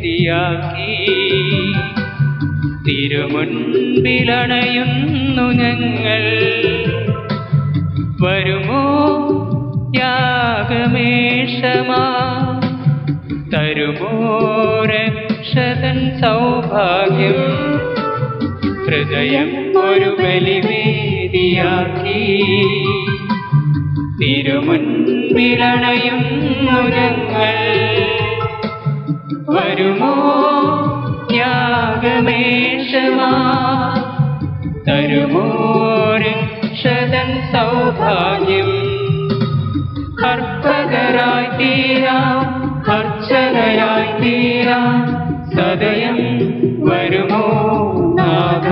വേദിയാക്കി തിരുമുൻപിലണയുന്നു ഞങ്ങൾ വരുമോ യാഗമേഷമാ തരുമോ രക്ഷതൻ സൗഭാഗ്യം ഹൃദയം ഒരു ബലിവേദിയാക്കി തിരുമുൻപിലണയുന്നു ഞങ്ങൾ വരുമോ യാഗമേഷമാ തരുമോ രക്ഷതൻ സൗഭാഗ്യം അർപ്പകരായി തീരാം അർച്ചകരായി തീരാം സദയം വരുമോ നാഥ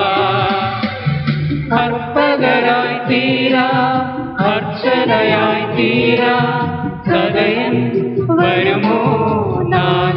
അർപ്പകരായി തീരാം അർച്ചകരായി തീരാം സദയം വരുമോ നാഥ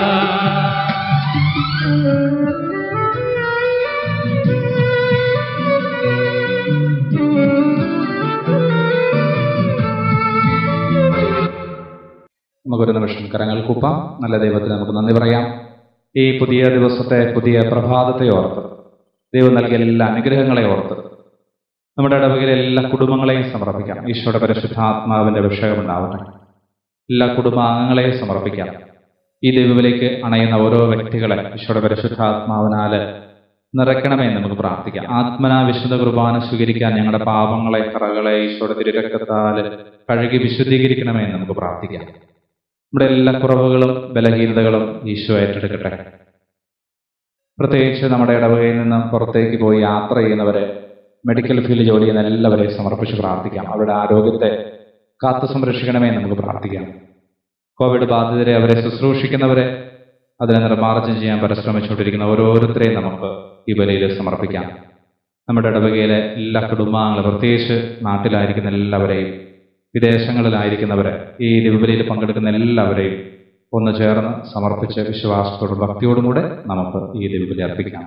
നമുക്കൊരു നിമിഷം കരങ്ങൾ കൂപ്പാം നല്ല ദൈവത്തിന് നമുക്ക് നന്ദി പറയാം ഈ പുതിയ ദിവസത്തെ പുതിയ പ്രഭാതത്തെ ഓർത്ത് ദൈവം നൽകിയ എല്ലാ അനുഗ്രഹങ്ങളെ ഓർത്ത് നമ്മുടെ ഇടവകയിലെ എല്ലാ കുടുംബങ്ങളെയും സമർപ്പിക്കാം ഈശോയുടെ പരിശുദ്ധാത്മാവിന്റെ അഭിഷേകം ഉണ്ടാവട്ടെ എല്ലാ കുടുംബാംഗങ്ങളെയും സമർപ്പിക്കാം ഈ ദൈവത്തിലേക്ക് അണയുന്ന ഓരോ വ്യക്തികളെ ഈശോയുടെ പരിശുദ്ധാത്മാവിനാല് നിറയ്ക്കണമേ എന്ന് നമുക്ക് പ്രാർത്ഥിക്കാം ആത്മനാ വിശുദ്ധ കുർബാന സ്വീകരിക്കാൻ ഞങ്ങളുടെ പാപങ്ങളെ കറകളെ ഈശോയുടെ തിരുരക്തത്താല് കഴുകി വിശുദ്ധീകരിക്കണമേ എന്ന് നമുക്ക് പ്രാർത്ഥിക്കാം നമ്മുടെ എല്ലാ കുറവുകളും ബലഹീനതകളും ഈശോ ഏറ്റെടുക്കട്ടെ പ്രത്യേകിച്ച് നമ്മുടെ ഇടവകയിൽ നിന്ന് പുറത്തേക്ക് പോയി യാത്ര ചെയ്യുന്നവരെ മെഡിക്കൽ ഫീൽഡ് ജോലി ചെയ്യുന്ന എല്ലാവരെയും സമർപ്പിച്ച് പ്രാർത്ഥിക്കാം അവരുടെ ആരോഗ്യത്തെ കാത്തു സംരക്ഷിക്കണമേ എന്ന് നമുക്ക് പ്രാർത്ഥിക്കാം കോവിഡ് ബാധിതരെ അവരെ ശുശ്രൂഷിക്കുന്നവരെ അതിനെ നിർമ്മാർജ്ജനം ചെയ്യാൻ പരിശ്രമിച്ചുകൊണ്ടിരിക്കുന്ന ഓരോരുത്തരെയും നമുക്ക് ഈ ബലിയിൽ സമർപ്പിക്കാം നമ്മുടെ ഇടവകയിലെ എല്ലാ കുടുംബാംഗങ്ങളും പ്രത്യേകിച്ച് നാട്ടിലായിരിക്കുന്ന എല്ലാവരെയും വിദേശങ്ങളിലായിരിക്കുന്നവരെ ഈ ദിവബലിയിൽ പങ്കെടുക്കുന്ന എല്ലാവരെയും ഒന്ന് ചേർന്ന് സമർപ്പിച്ച് വിശ്വാസത്തോടും ഭക്തിയോടും കൂടെ നമുക്ക് ഈ ദിവബലി അർപ്പിക്കാം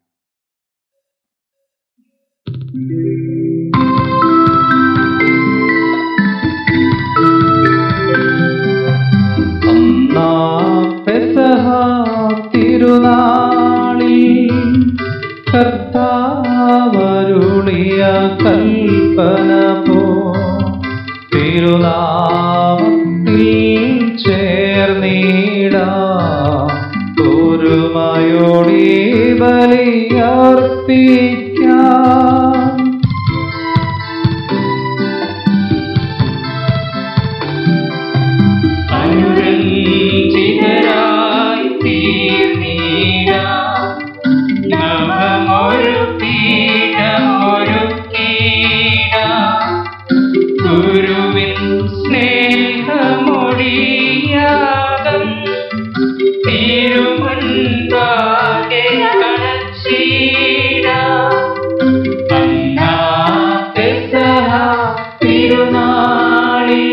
പെസഹ തിരുനാളിൽ കർത്താവരുളിയ കൽപ്പന പോ തിരുനാമത്തിൽ ചേർന്നീട ഒരുമയോടി ബലിയർപ്പിക്കാം അനുരഞ്ജിതരായി തീർന്നീട നവമൊരു പീഠമൊരു കീട ഗുരുവിൻ സ്നേഹമൊടിയാകം തിരുമുൻപാകെ കണച്ചീട അന്നാ പെസഹ തിരുനാളിൽ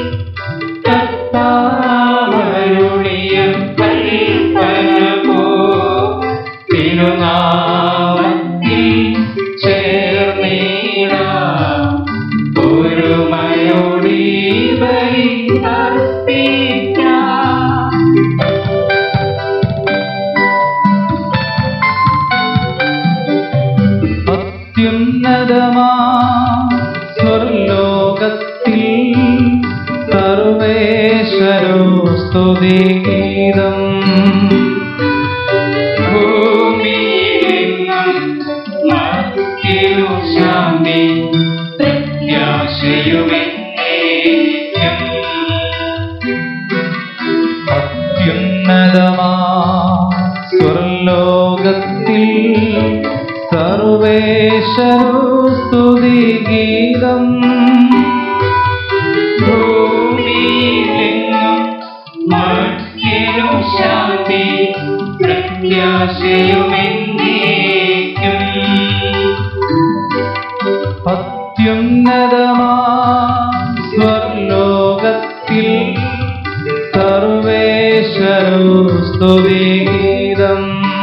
കർത്താവരുളിയ കൽപ്പന പോ തിരുനാമത്തിൽ ചേർന്നിടാം ഒരുമയോടി ബലി അർപ്പിക്കാം അത്യുന്നതമാ സ്വർലോകത്തിൽ സർവേശ്വരോ സ്തുതിഗീതം ഭൂമിയിലെങ്ങും മർത്യു ശാന്തി പ്രത്യാശയുമെന്നേക്കും അത്യുന്നതമാ സ്വർലോകത്തിൽ സർവേശ്വരോ സ്തുതിഗീതം ഭൂമിയിലെങ്ങും മർത്യു ശാന്തി പ്രത്യാശയുമെന്നേക്കും അത്യുന്നതമാ സ്വർലോകത്തിൽ സർവേശ്വരോ സ്തുതിഗീതം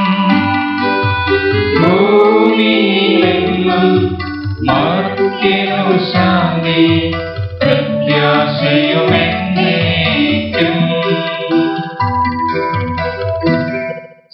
ഭൂമിയിലെങ്ങും മർത്യു ശാന്തി പ്രത്യാശയുമെന്നേക്കും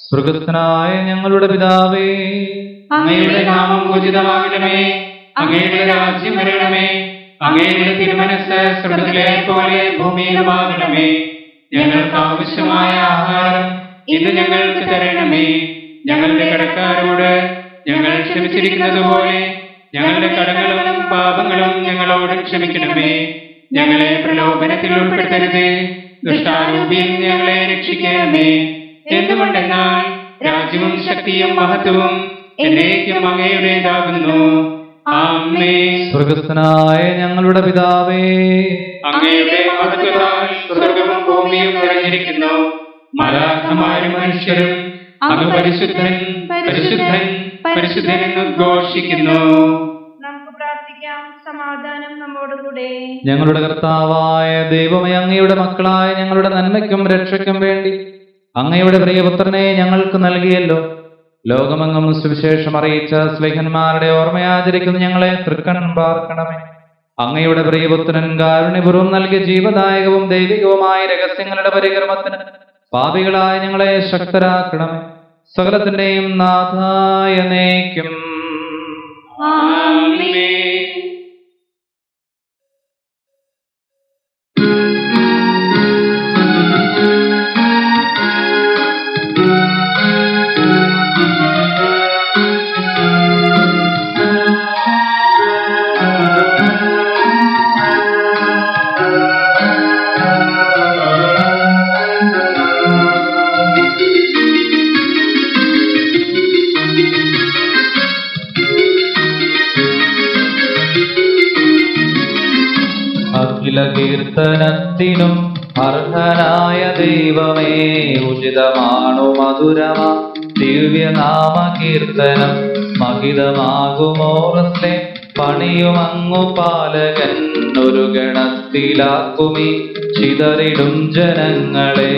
സ്വർഗസ്ഥനായ ഞങ്ങളുടെ പിതാവേ അങ്ങയുടെ നാമം ഉചിതമാകണമേ അങ്ങയുടെ രാജ്യം വരണമേ അങ്ങയുടെ തിരുമനസ് സ്വർഗത്തിലെ പോലെ ഭൂമിയിലുമാകണമേ ഞങ്ങൾക്ക് ആവശ്യമായ ആഹാരം ഇന്ന് ഞങ്ങൾക്ക് തരണമേ ഞങ്ങളുടെ കടക്കാരോട് ഞങ്ങൾ ക്ഷമിച്ചിരിക്കുന്നത് പോലെ ഞങ്ങളുടെ കടങ്ങളും പാപങ്ങളും ഞങ്ങളോട് ക്ഷമിക്കണമേ ഞങ്ങളെ പ്രലോഭനത്തിൽ ഉൾപ്പെടുത്തരുത് ദുഷ്ടാരൂപിയിൽ ഞങ്ങളെ രക്ഷിക്കണമേ എന്തുകൊണ്ടെന്നാൽ രാജ്യവും ശക്തിയും മഹത്വവും എന്നേക്കും അങ്ങയുടേതാകുന്നു ആമേ സ്വർഗസ്ഥനായ ഞങ്ങളുടെ പിതാവേ അങ്ങയുടെ മഹത്വത്താൽ സ്വർഗവും ഭൂമിയും നിറഞ്ഞിരിക്കുന്നു മലാഖമാരും മനുഷ്യരും അങ്ങ് പരിശുദ്ധൻ പരിശുദ്ധൻ പരിശുദ്ധൻ എന്ന് ഉദ്ഘോഷിക്കുന്നു നമുക്ക് പ്രാർത്ഥിക്കാം സമാധാനം നമ്മോടുകൂടെ ഞങ്ങളുടെ കർത്താവായ ദൈവമേ അങ്ങയുടെ മക്കളായ ഞങ്ങളുടെ നന്മയ്ക്കും രക്ഷയ്ക്കും വേണ്ടി അങ്ങയുടെ പ്രിയപുത്രനെ ഞങ്ങൾക്ക് നൽകിയല്ലോ ലോകമെങ്ങും സുവിശേഷം അറിയിച്ച സ്ലേഖന്മാരുടെ ഓർമ്മയാചരിക്കുന്ന ഞങ്ങളെ തൃക്കൺ പാർക്കണമേ അങ്ങയുടെ പ്രിയപുത്രൻ കാരുണ്യപൂർവ്വം നൽകിയ ജീവദായകവും ദൈവികവുമായ രഹസ്യങ്ങളുടെ പരികർമ്മത്തിന് പാപികളായ ഞങ്ങളെ ശക്തരാക്കണമേ സകലത്തിന്റെയും നാഥായ നയിക്കും ആമേൻ അഖില കീർത്തനത്തിനും അർഹനായ ദൈവമേ ഉചിതമാണു മധുരമാ ദിവ്യനാമ കീർത്തനം മഹിതമാകുമോറത്തെ പണിയുമങ്ങു പാലകൻ ഒരു ഗണത്തിലാക്കുമി ചിതറിടും ജനങ്ങളെ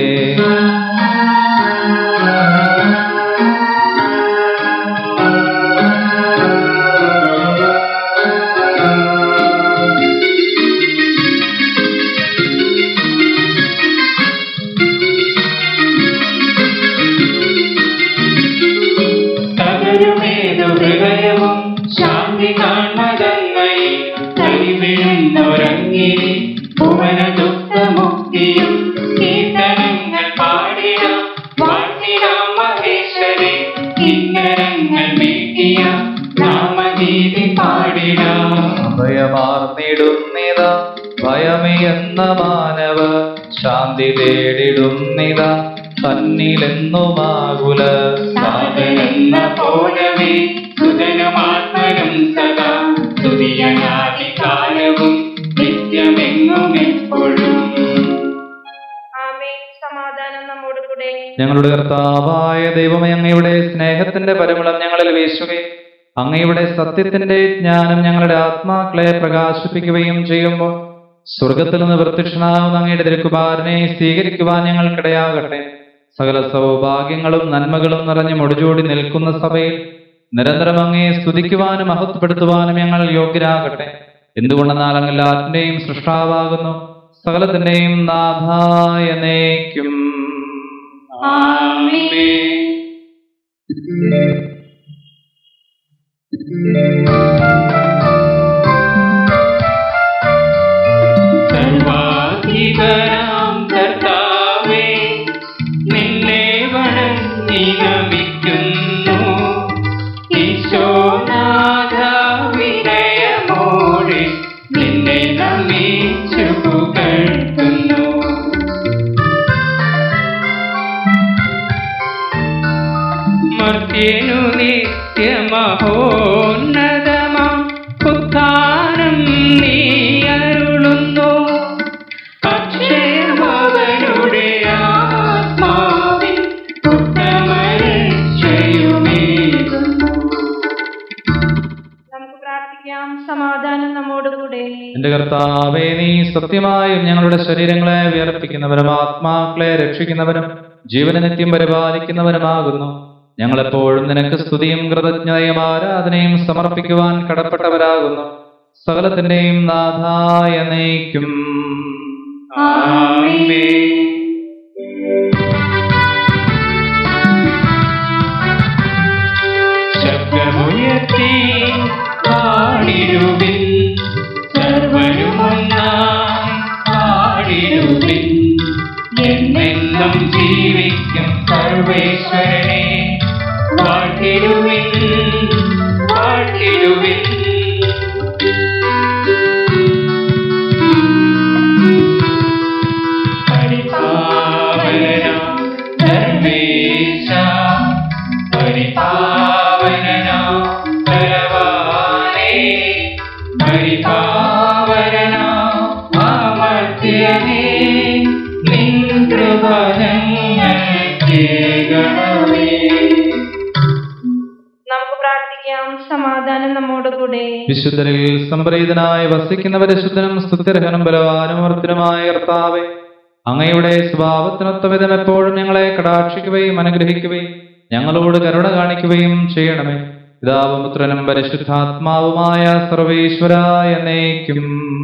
തകരുമേതു ഹൃദയവും ശാന്തി കാൺമതങ്ങളിൽ കൈവിഴുന്നൊരങ്ങി ഭുവന ദുഃഖമുക്തിയും കീർത്തനങ്ങൾ പാടിയ വാഴ്ത്തിടാം മഹേശ്വരി കിന്നരങ്ങൾ മീട്ടിയ നാമഗീതി പാടിടാം ഭയമാർന്നിടുന്നിത ഭയമേയെന്ന മാനവ ശാന്തി തേടിടുന്നിത തന്നിലെന്നുമാകുല സാധനെന്ന പോലവേ സുതനുമാത്മനും സദാ തുതിയനാദികാലവും നിത്യമെങ്ങും എപ്പോഴും ആമേ സമാധാനം നമ്മോടുകൂടെ ഞങ്ങളുടെ കർത്താവായ ദൈവമേ അങ്ങയുടെ സ്നേഹത്തിന്റെ പരിമളം ഞങ്ങളിൽ വീശുകയും അങ്ങയുടെ സത്യത്തിന്റെ ജ്ഞാനം ഞങ്ങളുടെ ആത്മാക്കളെ പ്രകാശിപ്പിക്കുകയും ചെയ്യുമ്പോൾ സ്വർഗത്തിൽ നിന്ന് പ്രത്യക്ഷനാകുന്ന അങ്ങയുടെ തിരുക്കുമാരനെ സ്വീകരിക്കുവാൻ ഞങ്ങൾക്കിടയാകട്ടെ സകല സൗഭാഗ്യങ്ങളും നന്മകളും നിറഞ്ഞു മുടിചൂടി നിൽക്കുന്ന സഭയിൽ നിരന്തരം അങ്ങയെ സ്തുതിക്കുവാനും മഹത്വപ്പെടുത്തുവാനും ഞങ്ങൾ യോഗ്യരാകട്ടെ എന്തുകൊണ്ടെന്നാൽ അങ്ങ് എല്ലാത്തിന്റെയും സൃഷ്ടാവാകുന്നു സകലത്തിന്റെയും നാഥായ നയിക്കും ആമേൻ സർവാധികരാം കർത്താവേ നിന്നെ വണങ്ങി നമിക്കുന്നു ഈശോനാഥ വിനയമോടെ നിന്നെ നമിച്ചു പുകഴ്ത്തുന്നു മർത്യനു നിത്യമഹോന്നതമാം ഉത്ഥാനം നീ അരുളുന്നു അക്ഷയമകനുടെ ആത്മാവിൻ ഉത്തമരക്ഷയുമേകുന്നു നമുക്ക് പ്രാർത്ഥിക്കാം സമാധാനം നമ്മോടുകൂടെ എന്റെ കർത്താവേ നീ സത്യമായും ഞങ്ങളുടെ ശരീരങ്ങളെ വിയർപ്പിക്കുന്നവരും ആത്മാക്കളെ രക്ഷിക്കുന്നവരും ജീവനെ നിത്യം പരിപാലിക്കുന്നവരുമാകുന്നു ഞങ്ങളെപ്പോഴും നിനക്ക് സ്തുതിയും കൃതജ്ഞതയും ആരാധനയും സമർപ്പിക്കുവാൻ കടപ്പെട്ടവരാകുന്നു സകലത്തിന്റെയും നാഥായ നയിക്കും ആമേൻ ജീവിക്കും സർവേശ്വരനെ വാഴ്ത്തിടുവിൻ വാഴ്ത്തിടുവിൻ പരിപാവന ധർമ്മേശ പരിപാവന ബലവാനേ പരിപാവന അമർത്യനേ നിൻ കൃപ ഞങ്ങൾ കേൾക്കണമേ നമുക്ക് പ്രാർത്ഥിക്കാം സമാധാനം നമ്മോടുകൂടെ വിശുദ്ധരിൽ സംപ്രീതനായി വസിക്കുന്ന പരിശുദ്ധനും സ്തുത്യർഹനും ബലവാനും വർദ്ധനുമായ കർത്താവെ അങ്ങയുടെ സ്വഭാവത്തിനൊത്ത വിധം എപ്പോഴും ഞങ്ങളെ കടാക്ഷിക്കുകയും അനുഗ്രഹിക്കുകയും ഞങ്ങളോട് കരുണ കാണിക്കുകയും ചെയ്യണമേ പിതാവും പുത്രനും പരിശുദ്ധാത്മാവുമായ സർവേശ്വരായ നയിക്കും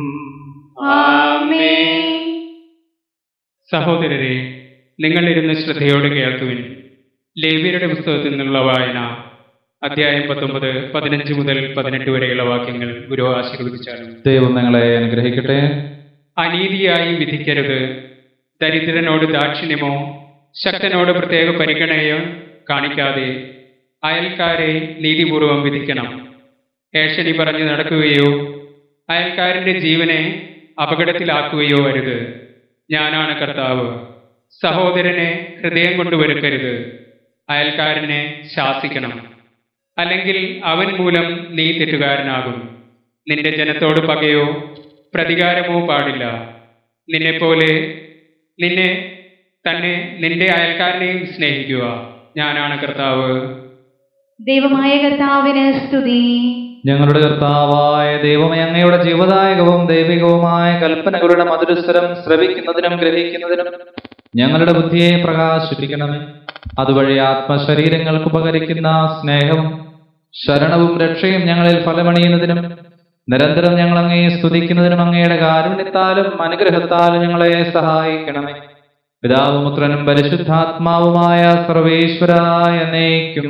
ആമേൻ സഹോദരരെ നിങ്ങൾ ഇരുന്ന് ശ്രദ്ധയോടെ കേൾക്കുവിൻ ലേവ്യരുടെ പുസ്തകത്തിൽ നിന്നുള്ള വായന അധ്യായം പത്തൊമ്പത് പതിനഞ്ച് മുതൽ പതിനെട്ട് വരെയുള്ള വാക്യങ്ങൾ ഗുരു ആശീർവദിച്ചാലും ദൈവം നിങ്ങളെ അനുഗ്രഹിക്കട്ടെ അനീതിയായി വിധിക്കരുത് ദരിദ്രനോട് ദാക്ഷിണ്യമോ ശക്തനോട് പ്രത്യേക പരിഗണനയോ കാണിക്കാതെ അയൽക്കാരെ നീതിപൂർവം വിധിക്കണം ഏഷണി പറഞ്ഞു നടക്കുകയോ അയൽക്കാരന്റെ ജീവനെ അപകടത്തിലാക്കുകയോ അരുത് ഞാനാണ് കർത്താവ് സഹോദരനെ ഹൃദയം കൊണ്ട് വെറുക്കരുത് അയൽക്കാരനെ ശാസിക്കണം അല്ലെങ്കിൽ അവൻ മൂലം നീ തെറ്റുകാരനാകും നിന്റെ ജനത്തോട് പകയോ പ്രതികാരമോ പാടില്ല നിന്നെപ്പോലെ നിന്നെ തന്നെ നിന്റെ അയൽക്കാരനെയും സ്നേഹിക്കുക ഞാനാണ് കർത്താവ് ദൈവമായ കർത്താവിന് സ്തുതി ഞങ്ങളുടെ കർത്താവായ ദൈവമേ അങ്ങയുടെ ജീവദായകവും ദൈവികവുമായ കൽപ്പനകളുടെ മധുരസ്വരം ശ്രവിക്കുന്നതിനും ഗ്രഹിക്കുന്നതിനും ഞങ്ങളുടെ ബുദ്ധിയെ പ്രകാശിപ്പിക്കണമേ അതുവഴി ആത്മശരീരങ്ങൾക്ക് ഉപകരിക്കുന്ന സ്നേഹവും ശരണവും രക്ഷയും ഞങ്ങളിൽ ഫലമണിയുന്നതിനും നിരന്തരം ഞങ്ങൾ അങ്ങയെ സ്തുതിക്കുന്നതിനും അങ്ങയുടെ കാരുണ്യത്താലും അനുഗ്രഹത്താലും ഞങ്ങളെ സഹായിക്കണമേ പിതാവും പുത്രനും പരിശുദ്ധാത്മാവുമായ സർവേശ്വരായ നയിക്കും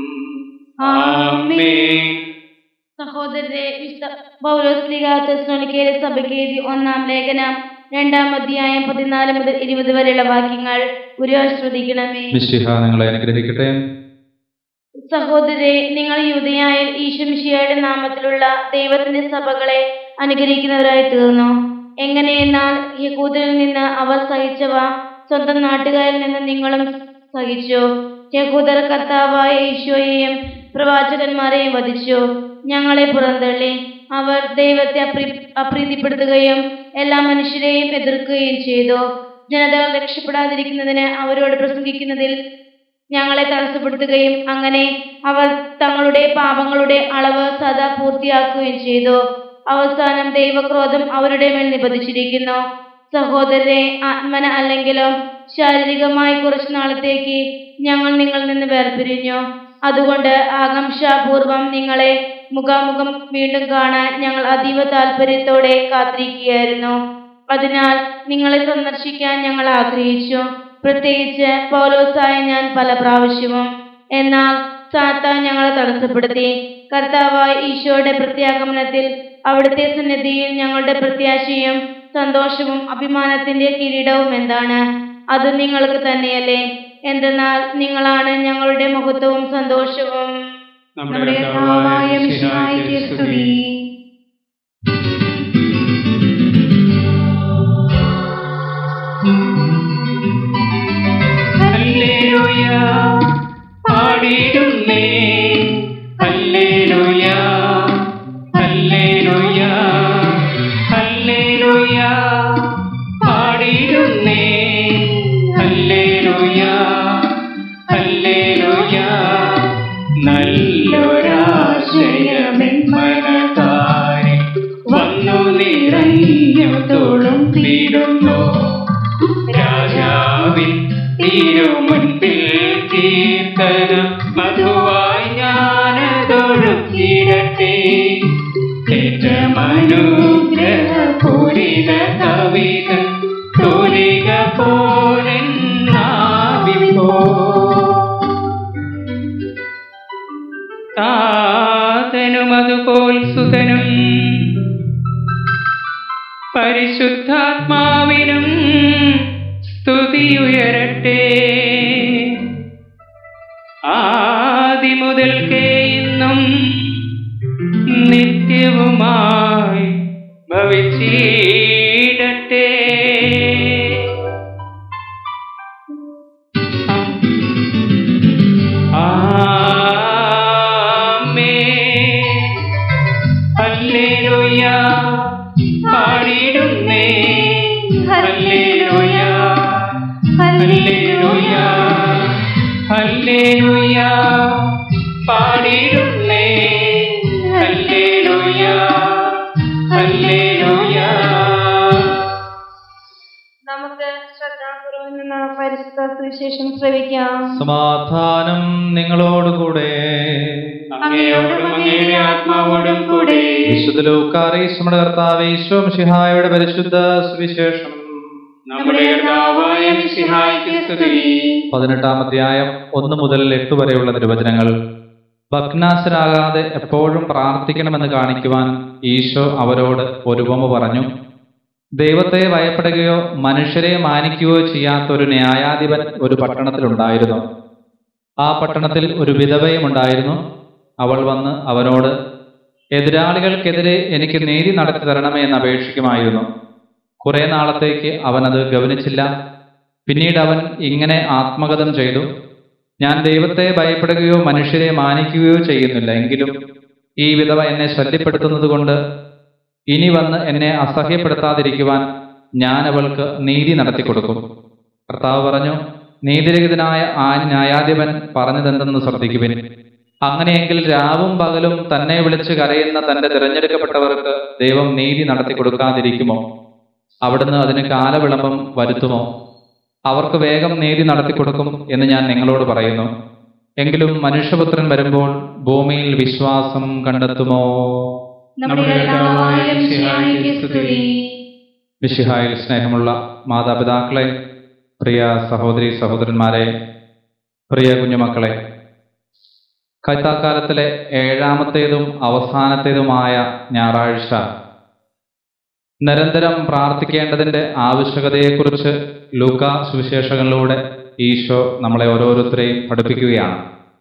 ആമേൻ സഹോദരരെ വിശുദ്ധ പൗലോസ്ലികാത്തസ്ലോനിക്കയിലെ സഭയ്ക്ക് എഴുതി ഒന്നാം ലേഖനം രണ്ടാം അധ്യായം പതിനാല് മുതൽ ഇരുപത് വരെയുള്ള വാക്യങ്ങൾ ഗുരു ശ്രദ്ധിക്കണമേ മിശിഹ നിങ്ങളെ അനുഗ്രഹിക്കട്ടെ സഹോദരരെ നിങ്ങൾ യൂതയായ ഈശുമിഷിയുടെ നാമത്തിലുള്ള ദൈവത്തിന്റെ സഭകളെ അനുഗ്രഹിക്കുന്നവരായി തീർന്നു എങ്ങനെയെന്നാൽ യഹൂദരിൽ നിന്ന് അവർ സഹിച്ചവ സ്വന്തം നാട്ടുകാരിൽ നിന്ന് നിങ്ങളും സഹിച്ചു യഹൂദർ കർത്താവായ ഈശോയെയും പ്രവാചകന്മാരെയും വധിച്ചു ഞങ്ങളെ പുറന്തള്ളി അവർ ദൈവത്തെ അപ്രീ അപ്രീതിപ്പെടുത്തുകയും എല്ലാ മനുഷ്യരെയും എതിർക്കുകയും ചെയ്തു ജനതകൾ രക്ഷപ്പെടാതിരിക്കുന്നതിന് അവരോട് പ്രസംഗിക്കുന്നതിൽ ഞങ്ങളെ തടസ്സപ്പെടുത്തുകയും അങ്ങനെ അവർ തങ്ങളുടെ പാപങ്ങളുടെ അളവ് സദാ പൂർത്തിയാക്കുകയും ചെയ്തു അവസാനം ദൈവക്രോധം അവരുടെ മേൽ നിബന്ധിച്ചിരിക്കുന്നു സഹോദരരെ ആത്മന അല്ലെങ്കിലും ശാരീരികമായി കുറച്ചു നാളത്തേക്ക് ഞങ്ങൾ നിങ്ങളിൽ നിന്ന് വേർപിരിഞ്ഞു അതുകൊണ്ട് ആകാംക്ഷാപൂർവം നിങ്ങളെ മുഖാമുഖം വീണ്ടും കാണാൻ ഞങ്ങൾ അതീവ താല്പര്യത്തോടെ കാത്തിരിക്കുകയായിരുന്നു അതിനാൽ നിങ്ങളെ സന്ദർശിക്കാൻ ഞങ്ങൾ ആഗ്രഹിച്ചു പ്രത്യേകിച്ച് പൗലോസായ ഞാൻ പല പ്രാവശ്യവും എന്നാൽ സാത്താൻ ഞങ്ങളെ തടസ്സപ്പെടുത്തി കർത്താവായ ഈശോയുടെ പ്രത്യാഗമനത്തിൽ അവിടുത്തെ സന്നിധിയിൽ ഞങ്ങളുടെ പ്രത്യാശയും സന്തോഷവും അഭിമാനത്തിന്റെ കിരീടവും എന്താണ് അത് നിങ്ങൾക്ക് തന്നെയല്ലേ എന്തെന്നാൽ നിങ്ങളാണ് ഞങ്ങളുടെ മഹത്വവും സന്തോഷവും നമ്മുടെ കർത്താവായ മിശിഹായ്ക്ക് സ്തുതി ഹല്ലേലൂയ പാടിയിടുന്നേ ഹല്ലേലൂയ ഹല്ലേലൂയ ഹല്ലേലൂയ പാടിയിടുന്നേ ഹല്ലേലൂയ ഹല്ലേലൂയ നല്ലൊരാശയമെൻ മനതാരെ വന്നു നിറഞ്ഞു തോളും തീരുന്നു രാജാവിൻ തിരുമുൻപിൽ കീർത്തനം മധുവായി ഞാനതൊഴുക്കിടട്ടെ ഏറ്റമനുഗ്രഹപൂരിത കവിത തോലിക പോലെന്നാവിപ്പോ താതനും അതുപോൽ സുതനും പരിശുദ്ധാത്മാവിനും സ്തുതിയുയരട്ടെ ആദി മുതൽക്കേ ഇന്നും നിത്യവുമായി ഭവിച്ചിടട്ടെ ആമേൻ ഹല്ലേലൂയ പാടിടുന്നേ ഹല്ലേലൂയ ഹല്ലേലൂയ ഹല്ലേലൂയ പാടിടുന്നേ ഹല്ലേലൂയ ഹല്ലേലൂയ നമുക്ക് ശ്രദ്ധാപൂർവം നിന്ന് പരിശുദ്ധ സുവിശേഷം ശ്രവിക്കാം സമാധാനം നിങ്ങളോടുകൂടെ അങ്ങയോടും അങ്ങയുടെ ആത്മാവോടും കൂടെ വിശുദ്ധ ലൂക്കാറീസ് നമ്മുടെ കർത്താവ് ഈശോ മിശിഹായുടെ പരിശുദ്ധ സുവിശേഷം നമ്മുടെ കർത്താവായ മിശിഹായ്ക്ക് സ്തുതി പതിനെട്ടാം അധ്യായം ഒന്ന് മുതൽ എട്ട് വരെയുള്ള നിർവചനങ്ങൾ ഭഗ്നാസരാകാതെ എപ്പോഴും പ്രാർത്ഥിക്കണമെന്ന് കാണിക്കുവാൻ ഈശോ അവരോട് ഒരു ഉപമ പറഞ്ഞു ദൈവത്തെ ഭയപ്പെടുകയോ മനുഷ്യരെ മാനിക്കുകയോ ചെയ്യാത്ത ഒരു ന്യായാധിപൻ ഒരു പട്ടണത്തിലുണ്ടായിരുന്നു ആ പട്ടണത്തിൽ ഒരു വിധവയും ഉണ്ടായിരുന്നു അവൾ വന്ന് അവനോട് എതിരാളികൾക്കെതിരെ എനിക്ക് നീതി നടത്തി തരണമേ എന്ന് അപേക്ഷിക്കുമായിരുന്നു കുറെ നാളത്തേക്ക് അവൻ അത് ഗവനിച്ചില്ല പിന്നീട് അവൻ ഇങ്ങനെ ആത്മഗതം ചെയ്തു ഞാൻ ദൈവത്തെ ഭയപ്പെടുകയോ മനുഷ്യരെ മാനിക്കുകയോ ചെയ്യുന്നില്ല എങ്കിലും ഈ വിധവ എന്നെ ശല്യപ്പെടുത്തുന്നത് കൊണ്ട് ഇനി വന്ന് എന്നെ അസഹ്യപ്പെടുത്താതിരിക്കുവാൻ ഞാൻ അവൾക്ക് നീതി നടത്തി കൊടുക്കും കർത്താവ് പറഞ്ഞു നീതിരഹിതനായ ആ ന്യായാധിപൻ പറഞ്ഞതെന്തെന്ന് ശ്രദ്ധിക്കുവിൻ അങ്ങനെയെങ്കിൽ രാവും പകലും തന്നെ വിളിച്ച് കരയുന്ന തന്റെ തിരഞ്ഞെടുക്കപ്പെട്ടവർക്ക് ദൈവം നീതി നടത്തി കൊടുക്കാതിരിക്കുമോ അവിടുന്ന് അതിന് കാലവിളംബം വരുത്തുമോ അവർക്ക് വേഗം നീതി നടത്തി കൊടുക്കും എന്ന് ഞാൻ നിങ്ങളോട് പറയുന്നു എങ്കിലും മനുഷ്യപുത്രൻ വരുമ്പോൾ ഭൂമിയിൽ വിശ്വാസം കണ്ടെത്തുമോ നമ്മുടെ കർത്താവായ മിശിഹായ്ക്ക് സ്തുതി മിശിഹായിൽ സ്നേഹമുള്ള മാതാപിതാക്കളെ പ്രിയ സഹോദരി സഹോദരന്മാരെ പ്രിയ കുഞ്ഞുമക്കളെ കൈത്താക്കാലത്തിലെ ഏഴാമത്തേതും അവസാനത്തേതുമായ ഞായറാഴ്ച നിരന്തരം പ്രാർത്ഥിക്കേണ്ടതിന്റെ ആവശ്യകതയെക്കുറിച്ച് ലൂക്ക സുവിശേഷങ്ങളിലൂടെ ഈശോ നമ്മളെ ഓരോരുത്തരെയും പഠിപ്പിക്കുകയാണ്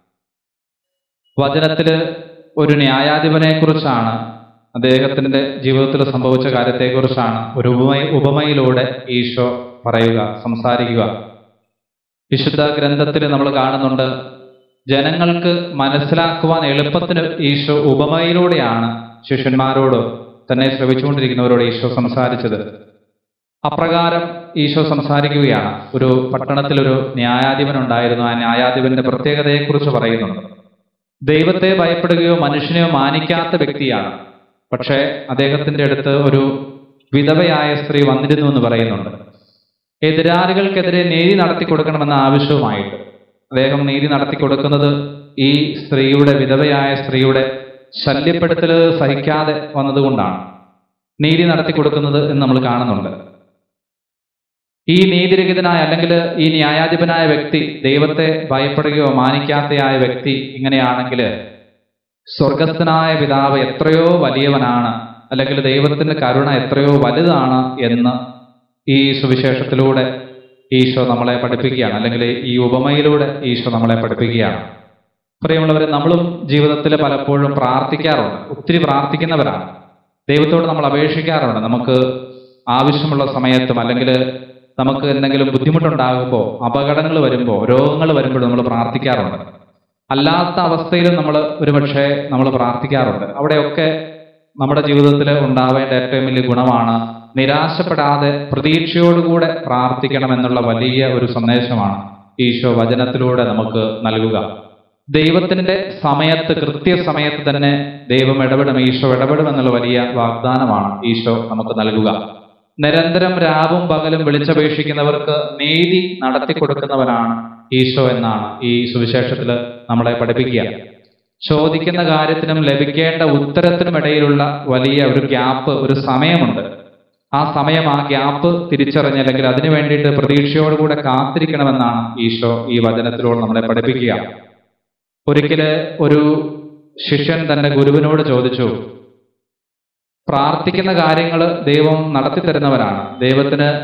വചനത്തില് ഒരു ന്യായാധിപനെ കുറിച്ചാണ് അദ്ദേഹത്തിന്റെ ജീവിതത്തിൽ സംഭവിച്ച കാര്യത്തെക്കുറിച്ചാണ് ഒരു ഉപമ ഉപമയിലൂടെ ഈശോ പറയുക സംസാരിക്കുക വിശുദ്ധ ഗ്രന്ഥത്തിൽ നമ്മൾ കാണുന്നുണ്ട് ജനങ്ങൾക്ക് മനസ്സിലാക്കുവാൻ എളുപ്പത്തിന് ഈശോ ഉപമയിലൂടെയാണ് ശിഷ്യന്മാരോട് തന്നെ ശ്രവിച്ചുകൊണ്ടിരിക്കുന്നവരോട് ഈശോ സംസാരിച്ചത് അപ്രകാരം ഈശോ സംസാരിക്കുകയാണ് ഒരു പട്ടണത്തിൽ ഒരു ന്യായാധിപൻ ഉണ്ടായിരുന്നു ആ ന്യായാധിപന്റെ പ്രത്യേകതയെക്കുറിച്ച് പറയുന്നുണ്ട് ദൈവത്തെ ഭയപ്പെടുകയോ മനുഷ്യനെയോ മാനിക്കാത്ത വ്യക്തിയാണ് പക്ഷേ അദ്ദേഹത്തിന്റെ അടുത്ത് ഒരു വിധവയായ സ്ത്രീ വന്നിരുന്നു എന്ന് പറയുന്നുണ്ട് എതിരാളികൾക്കെതിരെ നീതി നടത്തി കൊടുക്കണമെന്ന ആവശ്യവുമായിട്ട് അദ്ദേഹം നീതി നടത്തി കൊടുക്കുന്നത് ഈ സ്ത്രീയുടെ വിധവയായ സ്ത്രീയുടെ ശല്യപ്പെടുത്തൽ സഹിക്കാതെ വന്നതുകൊണ്ടാണ് നീതി നടത്തി കൊടുക്കുന്നത് എന്ന് നമ്മൾ കാണുന്നുണ്ട് ഈ നീതിരഹിതനായ അല്ലെങ്കിൽ ഈ ന്യായാധിപനായ വ്യക്തി ദൈവത്തെ ഭയപ്പെടുകയോ മാനിക്കാത്തയായ വ്യക്തി ഇങ്ങനെയാണെങ്കിൽ സ്വർഗസ്ഥനായ പിതാവ് എത്രയോ വലിയവനാണ് അല്ലെങ്കിൽ ദൈവത്തിന്റെ കരുണ എത്രയോ വലുതാണ് എന്ന് ഈ സുവിശേഷത്തിലൂടെ ഈശോ നമ്മളെ പഠിപ്പിക്കുകയാണ് അല്ലെങ്കിൽ ഈ ഉപമയിലൂടെ ഈശോ നമ്മളെ പഠിപ്പിക്കുകയാണ് പ്രിയമുള്ളവരെ നമ്മളും ജീവിതത്തിൽ പലപ്പോഴും പ്രാർത്ഥിക്കാറുണ്ട് ഒത്തിരി പ്രാർത്ഥിക്കുന്നവരാണ് ദൈവത്തോട് നമ്മൾ അപേക്ഷിക്കാറുണ്ട് നമുക്ക് ആവശ്യമുള്ള സമയത്തും അല്ലെങ്കിൽ നമുക്ക് എന്തെങ്കിലും ബുദ്ധിമുട്ടുണ്ടാകുമ്പോൾ അപകടങ്ങൾ വരുമ്പോൾ രോഗങ്ങൾ വരുമ്പോൾ നമ്മൾ പ്രാർത്ഥിക്കാറുണ്ട് അല്ലാത്ത അവസ്ഥയിലും നമ്മൾ ഒരുപക്ഷെ നമ്മൾ പ്രാർത്ഥിക്കാറുണ്ട് അവിടെയൊക്കെ നമ്മുടെ ജീവിതത്തിൽ ഉണ്ടാവേണ്ട ഏറ്റവും വലിയ ഗുണമാണ് നിരാശപ്പെടാതെ പ്രതീക്ഷയോടുകൂടെ പ്രാർത്ഥിക്കണം എന്നുള്ള വലിയ ഒരു സന്ദേശമാണ് ഈശോ വചനത്തിലൂടെ നമുക്ക് നൽകുക ദൈവത്തിന്റെ സമയത്ത് കൃത്യസമയത്ത് തന്നെ ദൈവം ഇടപെടും ഈശോ ഇടപെടും എന്നുള്ള വലിയ വാഗ്ദാനമാണ് ഈശോ നമുക്ക് നൽകുക നിരന്തരം രാവും പകലും വിളിച്ചപേക്ഷിക്കുന്നവർക്ക് നീതി നടത്തി കൊടുക്കുന്നവനാണ് ഈശോ എന്നാണ് ഈ സുവിശേഷത്തിൽ നമ്മളെ പഠിപ്പിക്കുക ചോദിക്കുന്ന കാര്യത്തിനും ലഭിക്കേണ്ട ഉത്തരത്തിനും ഇടയിലുള്ള വലിയ ഒരു ഗ്യാപ്പ് ഒരു സമയമുണ്ട് ആ സമയം ആ ഗ്യാപ്പ് തിരിച്ചറിഞ്ഞ് അല്ലെങ്കിൽ അതിനു വേണ്ടിയിട്ട് പ്രതീക്ഷയോടുകൂടെ കാത്തിരിക്കണമെന്നാണ് ഈശോ ഈ വചനത്തിലൂടെ നമ്മളെ പഠിപ്പിക്കുക ഒരിക്കല് ഒരു ശിഷ്യൻ തന്റെ ഗുരുവിനോട് ചോദിച്ചു പ്രാർത്ഥിക്കുന്ന കാര്യങ്ങൾ ദൈവം നടത്തി തരുന്നവരാണ് ദൈവത്തിന്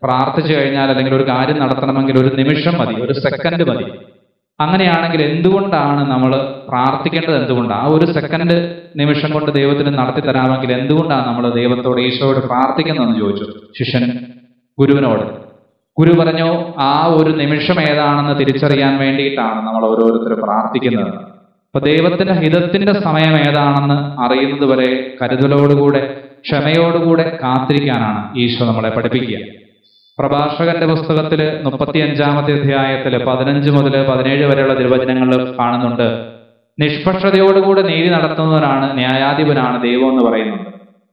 പ്രാർത്ഥിച്ചു കഴിഞ്ഞാൽ അല്ലെങ്കിൽ ഒരു കാര്യം നടത്തണമെങ്കിൽ ഒരു നിമിഷം മതി ഒരു സെക്കൻഡ് മതി അങ്ങനെയാണെങ്കിൽ എന്തുകൊണ്ടാണ് നമ്മൾ പ്രാർത്ഥിക്കേണ്ടത് എന്തുകൊണ്ടാണ് ആ ഒരു സെക്കൻഡ് നിമിഷം കൊണ്ട് ദൈവത്തിന് നടത്തി തരാമെങ്കിൽ എന്തുകൊണ്ടാണ് നമ്മൾ ദൈവത്തോട് ഈശോയോട് പ്രാർത്ഥിക്കുന്നതെന്ന് ചോദിച്ചു ശിഷ്യൻ ഗുരുവിനോട് ഗുരു പറഞ്ഞു ആ ഒരു നിമിഷം ഏതാണെന്ന് തിരിച്ചറിയാൻ വേണ്ടിയിട്ടാണ് നമ്മൾ ഓരോരുത്തർ പ്രാർത്ഥിക്കുന്നത് അപ്പൊ ദൈവത്തിന്റെ ഹിതത്തിന്റെ സമയം ഏതാണെന്ന് അറിയുന്നത് വരെ കരുതലോടുകൂടെ ക്ഷമയോടുകൂടെ കാത്തിരിക്കാനാണ് ഈശോ നമ്മളെ പഠിപ്പിക്കുക പ്രഭാഷകന്റെ പുസ്തകത്തില് മുപ്പത്തി അഞ്ചാമത്തെ അധ്യായത്തില് പതിനഞ്ച് മുതൽ പതിനേഴ് വരെയുള്ള തിരുവചനങ്ങൾ കാണുന്നുണ്ട് നിഷ്പക്ഷതയോടുകൂടെ നീതി നടത്തുന്നവനാണ് ന്യായാധിപനാണ് ദൈവം എന്ന് പറയുന്നുണ്ട്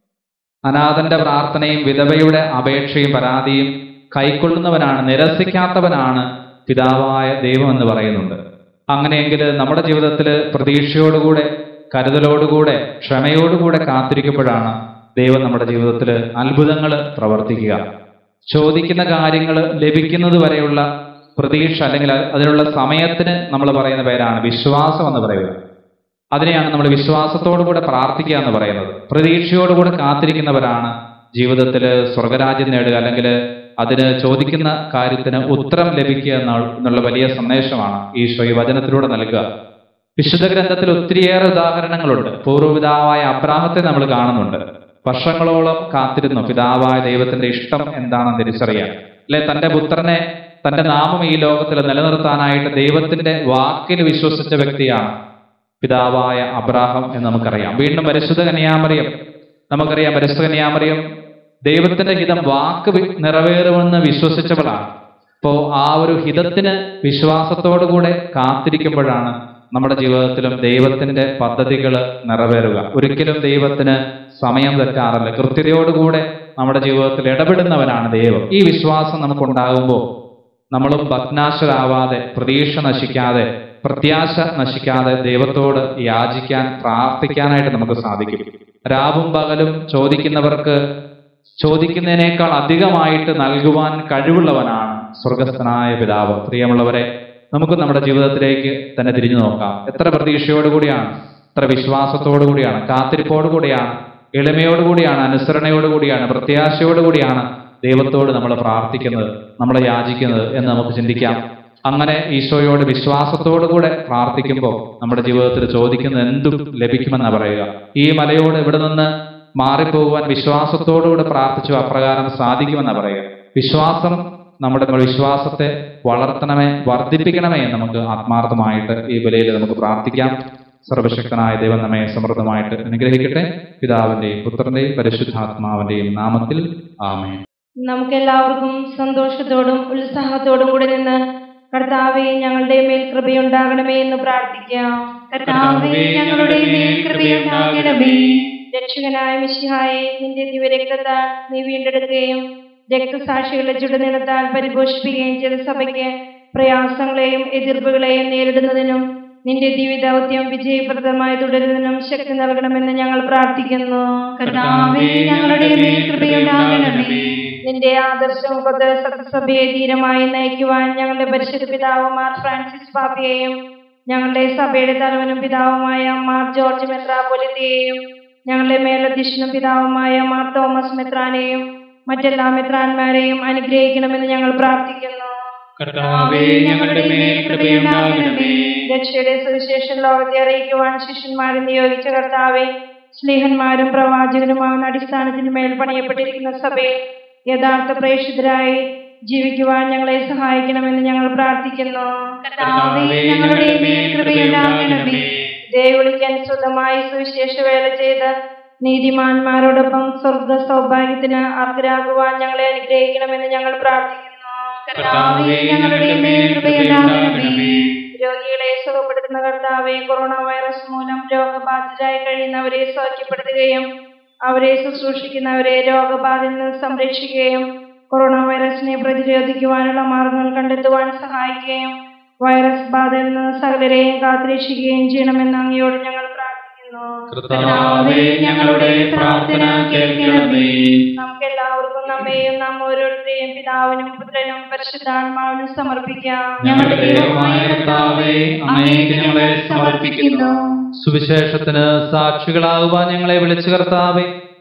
അനാഥന്റെ പ്രാർത്ഥനയും വിധവയുടെ അപേക്ഷയും പരാതിയും കൈക്കൊള്ളുന്നവനാണ് നിരസിക്കാത്തവനാണ് പിതാവായ ദൈവം എന്ന് പറയുന്നുണ്ട് അങ്ങനെയെങ്കിൽ നമ്മുടെ ജീവിതത്തിൽ പ്രതീക്ഷയോടുകൂടെ കരുതലോടുകൂടെ ക്ഷമയോടുകൂടെ കാത്തിരിക്കുമ്പോഴാണ് ദൈവം നമ്മുടെ ജീവിതത്തിൽ അത്ഭുതങ്ങൾ പ്രവർത്തിക്കുക ചോദിക്കുന്ന കാര്യങ്ങൾ ലഭിക്കുന്നത് വരെയുള്ള പ്രതീക്ഷ അല്ലെങ്കിൽ അതിനുള്ള സമയത്തിന് നമ്മൾ പറയുന്ന പേരാണ് വിശ്വാസം എന്ന് പറയുന്നത് അതിനെയാണ് നമ്മൾ വിശ്വാസത്തോടുകൂടെ പ്രാർത്ഥിക്കുക എന്ന് പറയുന്നത് പ്രതീക്ഷയോടുകൂടെ കാത്തിരിക്കുന്നവരാണ് ജീവിതത്തിൽ സ്വർഗരാജ്യം നേടുക അല്ലെങ്കിൽ അതിന് ചോദിക്കുന്ന കാര്യത്തിന് ഉത്തരം ലഭിക്കുക എന്നുള്ള എന്നുള്ള വലിയ സന്ദേശമാണ് ഈശോ ഈ വചനത്തിലൂടെ നൽകുക വിശുദ്ധ ഗ്രന്ഥത്തിൽ ഒത്തിരിയേറെ ഉദാഹരണങ്ങളുണ്ട് പൂർവ്വപിതാവായ അബ്രാഹത്തെ നമ്മൾ കാണുന്നുണ്ട് വർഷങ്ങളോളം കാത്തിരുന്നു പിതാവായ ദൈവത്തിന്റെ ഇഷ്ടം എന്താണെന്ന് തിരിച്ചറിയാൻ അല്ലെ തന്റെ പുത്രനെ തന്റെ നാമം ഈ ലോകത്തിൽ നിലനിർത്താനായിട്ട് ദൈവത്തിന്റെ വാക്കിൽ വിശ്വസിച്ച വ്യക്തിയാണ് പിതാവായ അബ്രാഹം എന്ന് നമുക്കറിയാം വീണ്ടും പരിശുദ്ധ കന്യാമറിയം നമുക്കറിയാം പരിശുദ്ധ കന്യാമറിയം ദൈവത്തിന്റെ ഹിതം വാക്ക് വി- നിറവേറുമെന്ന് വിശ്വസിച്ചവളാണ് അപ്പോ ആ ഒരു ഹിതത്തിന് വിശ്വാസത്തോടുകൂടെ കാത്തിരിക്കുമ്പോഴാണ് നമ്മുടെ ജീവിതത്തിലും ദൈവത്തിന്റെ പദ്ധതികൾ നിറവേറുക ഒരിക്കലും ദൈവത്തിന് സമയം തെറ്റാറില്ല കൃത്യതയോടുകൂടെ നമ്മുടെ ജീവിതത്തിൽ ഇടപെടുന്നവനാണ് ദൈവം ഈ വിശ്വാസം നമുക്കുണ്ടാകുമ്പോൾ നമ്മളും ഭഗ്നാശരാവാതെ പ്രതീക്ഷ നശിക്കാതെ പ്രത്യാശ നശിക്കാതെ ദൈവത്തോട് യാചിക്കാൻ പ്രാർത്ഥിക്കാനായിട്ട് നമുക്ക് സാധിക്കും രാവും പകലും ചോദിക്കുന്നവർക്ക് ചോദിക്കുന്നതിനേക്കാൾ അധികമായിട്ട് നൽകുവാൻ കഴിവുള്ളവനാണ് സ്വർഗസ്ഥനായ പിതാവ് പ്രിയമുള്ളവരെ നമുക്ക് നമ്മുടെ ജീവിതത്തിലേക്ക് തന്നെ തിരിഞ്ഞു നോക്കാം എത്ര പ്രതീക്ഷയോടുകൂടിയാണ് എത്ര വിശ്വാസത്തോടുകൂടിയാണ് കാത്തിരിപ്പോടുകൂടിയാണ് എളിമയോടുകൂടിയാണ് അനുസരണയോടുകൂടിയാണ് പ്രത്യാശയോടുകൂടിയാണ് ദൈവത്തോട് നമ്മൾ പ്രാർത്ഥിക്കുന്നത് നമ്മൾ യാചിക്കുന്നത് എന്ന് നമുക്ക് ചിന്തിക്കാം അങ്ങനെ ഈശോയോട് വിശ്വാസത്തോടുകൂടെ പ്രാർത്ഥിക്കുമ്പോൾ നമ്മുടെ ജീവിതത്തിൽ ചോദിക്കുന്നത് എന്തും ലഭിക്കുമെന്നാണ് പറയുക ഈ മലയോട് ഇവിടെ നിന്ന് മാറിപ്പോകുവാൻ വിശ്വാസത്തോടുകൂടെ പ്രാർത്ഥിച്ചു അപ്രകാരം സാധിക്കുമെന്നാണ് പറയുക വിശ്വാസം നമ്മുടെ വിശ്വാസത്തെ വളർത്തണമേ വർദ്ധിപ്പിക്കണമേ എന്ന് നമുക്ക് ആത്മാർത്ഥമായിട്ട് ഈ വിലയിൽ നമുക്ക് പ്രാർത്ഥിക്കാം സർവശക്തനായ ദൈവം നമ്മെ സമൃദ്ധമായിട്ട് അനുഗ്രഹിക്കട്ടെ പിതാവിന്റെയും പുത്രന്റെയും പരിശുദ്ധാത്മാവിന്റെയും നാമത്തിൽ ആമേൻ നമുക്ക് എല്ലാവർക്കും സന്തോഷത്തോടും ഉത്സാഹത്തോടും കൂടെ നിന്ന് കർത്താവെ ഞങ്ങളുടെ മേൽ കൃപയുണ്ടാകണമേ എന്ന് പ്രാർത്ഥിക്കാം കർത്താവേ ഞങ്ങളുടെ മേൽ കൃപയുണ്ടാകണമേ രക്ഷകനായ മിശിഹായെ നിന്റെ ദിവരക്തത്താൽ നീ വീണ്ടെടുക്കുകയും രക്തസാക്ഷികളുടെ ചുടുനിലത്താൽ പരിപോഷിപ്പിക്കുകയും ചെയ്ത സഭയ്ക്ക് പ്രയാസങ്ങളെയും എതിർപ്പുകളെയും നേരിടുന്നതിനും നിന്റെ ദിവ്യദൗത്യം വിജയപ്രദമായി തുടരുന്നതിനും ശക്തി നൽകണമെന്ന് ഞങ്ങൾ പ്രാർത്ഥിക്കുന്നു കർത്താവേ ഞങ്ങളുടെ മേൽ കൃപയുണ്ടാകണമേ നിന്റെ ആദർശം കൊത് സത്യസഭയെ ധീരമായി നയിക്കുവാൻ ഞങ്ങളുടെ പരിശുദ്ധ പിതാവുമാർ ഫ്രാൻസിസ് പാപ്പിയെയും ഞങ്ങളുടെ സഭയുടെ തലവനും പിതാവുമായ മാർ ജോർജ് മെത്രാപൊലിത്തയെയും ഞങ്ങളുടെ മേലധ്യക്ഷനും പിതാവുമായ മാർ തോമസ് മെത്രാനെയും മറ്റെല്ലാ മെത്രാന്മാരെയും അനുഗ്രഹിക്കണമെന്ന് ഞങ്ങൾ പ്രാർത്ഥിക്കുന്നു കർത്താവേ ഞങ്ങളുടെ മേൽ കൃപയുണ്ടാകണമേ രക്ഷയുടെ സുവിശേഷം ലോകത്തെ അറിയിക്കുവാൻ ശിഷ്യന്മാരെ നിയോഗിച്ച കർത്താവെ സ്നേഹന്മാരും പ്രവാചകരുമാകുന്ന അടിസ്ഥാനത്തിന് മേൽ പണിയപ്പെട്ടിരിക്കുന്ന സഭയിൽ യഥാർത്ഥ പ്രേക്ഷിതരായി ജീവിക്കുവാൻ ഞങ്ങളെ സഹായിക്കണമെന്ന് ഞങ്ങൾ പ്രാർത്ഥിക്കുന്നു കർത്താവേ ഞങ്ങളുടെ മേൽ കൃപയുണ്ടാകണമേ ദൈവവിളിക്കാൻ സ്വന്തമായി സുവിശേഷ വേല ചെയ്ത് നീതിമാന്മാരോടൊപ്പം സ്വർഗ സൗഭാഗ്യത്തിന് അർഹരാകുവാൻ ഞങ്ങളെ അനുഗ്രഹിക്കണമെന്ന് ഞങ്ങൾ പ്രാർത്ഥിക്കുന്നു കർത്താവേ ഞങ്ങളുടെ മേൽ കൃപയുണ്ടാകണമേ രോഗികളെ സുഖപ്പെടുത്തുന്ന കർത്താവെ കൊറോണ വൈറസ് മൂലം രോഗബാധിതരായി കഴിയുന്നവരെ സൗഖ്യപ്പെടുത്തുകയും അവരെ ശുശ്രൂഷിക്കുന്നവരെ രോഗബാധയിൽ നിന്ന് സംരക്ഷിക്കുകയും കൊറോണ വൈറസിനെ പ്രതിരോധിക്കുവാനുള്ള മാർഗങ്ങൾ കണ്ടെത്തുവാൻ സഹായിക്കുകയും വൈറസ് ബാധയിൽ നിന്ന് സകലരെയും കാത്തുരക്ഷിക്കുകയും ചെയ്യണമെന്ന് അങ്ങയോട് ഞങ്ങൾ പ്രാർത്ഥിക്കുന്നു കർത്താവേ ഞങ്ങളുടെ പ്രാർത്ഥന കേൾക്കണമേ നമുക്ക് എല്ലാവർക്കും നമ്മെയും നാം ഓരോരുത്തരെയും പിതാവിനും പുത്രനും പരിശുദ്ധാത്മാവിനും സമർപ്പിക്കാം ഞങ്ങളുടെ ദൈവമായ കർത്താവേ അങ്ങേക്ക് ഞങ്ങളെ സമർപ്പിക്കുന്നു സുവിശേഷത്തിന് സാക്ഷികളാകുവാൻ ഞങ്ങളെ വിളിച്ചു കർത്താവെ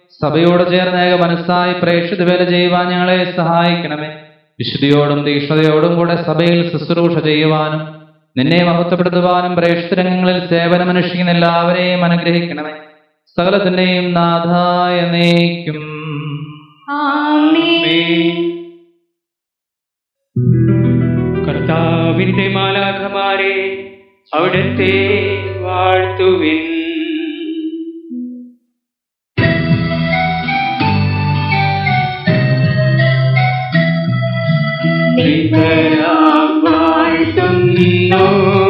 സഭയോട് ചേർന്ന് ഏക മനസ്സായി പ്രേക്ഷിത വേല ചെയ്യുവാൻ ഞങ്ങളെ സഹായിക്കണമേ വിശുദ്ധിയോടും തീക്ഷ്ണതയോടും കൂടെ സഭയിൽ ശുശ്രൂഷ ചെയ്യുവാനും നിന്നെ മഹത്വപ്പെടുത്തുവാനും പ്രേക്ഷിതരംഗങ്ങളിൽ സേവനമനുഷ്ഠിക്കുന്ന എല്ലാവരെയും അനുഗ്രഹിക്കണമേ സകലത്തിന്റെയും നാഥായ നയിക്കും കർത്താവിന്റെ മാലാഖമാരെ അവിടത്തെ വാഴ്ത്തുവിൻ നിതരാം വാഴ്ത്തുന്നു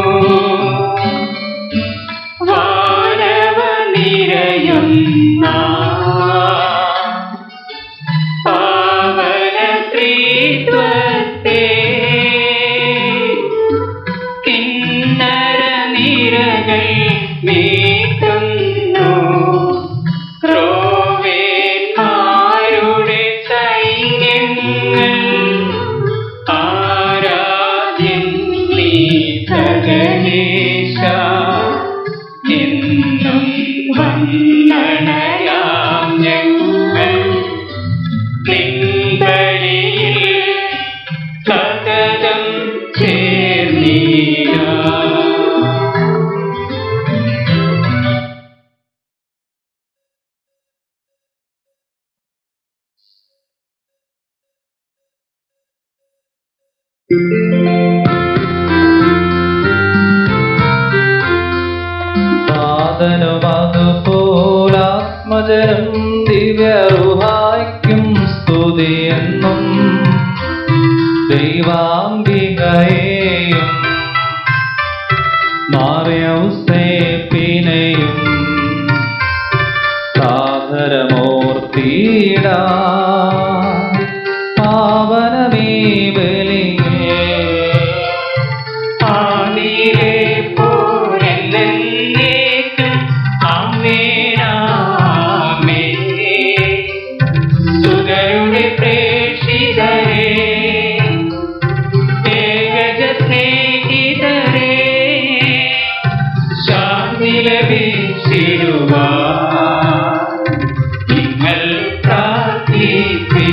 വാനവ നിരയുന്ന പാവന ത്രിത്വത്തെ കിന്നര നിരകൾ മീട്ടുന്നു ക്രോവേന്മാരുടെ സൈന്യങ്ങൾ ആരാധ്യൻ നീ സകലേശ എന്നും വന്ദനയാം ഞങ്ങൾ നിൻബലിയിൽ സതതം ചേർന്നീരാ സാധനമതുപോലാത്മജനം ദിവ്യറുഹായ്ക്കും സ്തുതിയെന്നും ദൈവാംബികയെയും മാറിയൗസേപ്പിനെയും സാദരമൂർത്തിയിട പാവനമീ ബലിയേ ആദിയിലെ പോലെന്നേക്കും ആമേനാമേ. സുതരുടെ പ്രേക്ഷിതരേ, ഏകജ സ്നേഹിതരേ, ശാന്തി ലഭിച്ചിടുവാൻ നിങ്ങൾ പ്രാർത്ഥിപ്പിൻ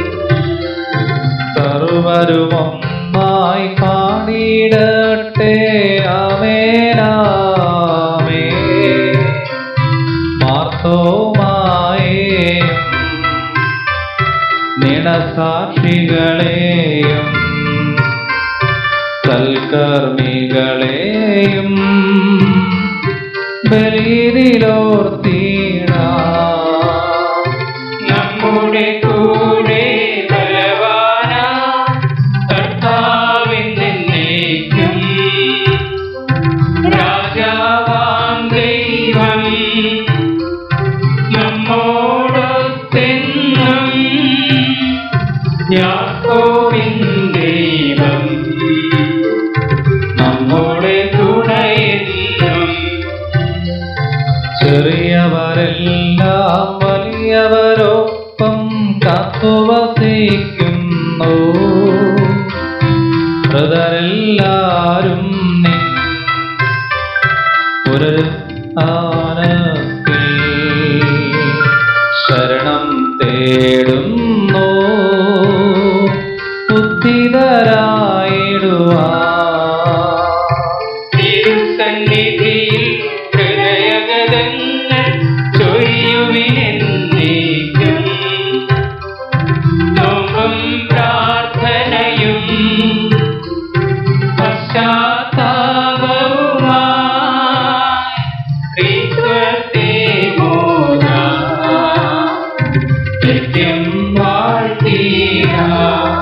സർവരുമൊന്നായി പാടിയിടട്ടെ ആമേനാമേ മാർത്തോമായേയും നിണസാക്ഷികളെയും സൽക്കർമ്മികളെയും ബലിയിലോർത്തീടാ നമ്മുടെ കൂടെ ബലവാന കർത്താവിന്നേക്കും രാജാവാം ദൈവം നമ്മോടൊത്തെന്നും യാക്കോവിൻ ദൈവം നമ്മുടെ തുണയെന്നും ചെറിയവരെല്ലാം വലിയവരൊപ്പം കാത്തുവസിക്കുന്നു ഹൃദരെല്ലാരും നിൻ ഒരു ആനത്തിൽ ശരണം തേടുന്നു ബുദ്ധിതരായിടുവാ തിരുസന്നിധിയിൽ ഹൃദയഗതങ്ങൾ ചൊരിയുവിനെന്നേക്കും നോമ്പും പ്രാർത്ഥനയും പശ്ചാത്താപവുമായി ക്രിസ്തുവത്തെ മോദാം നിത്യം വാഴ്ത്തിടാം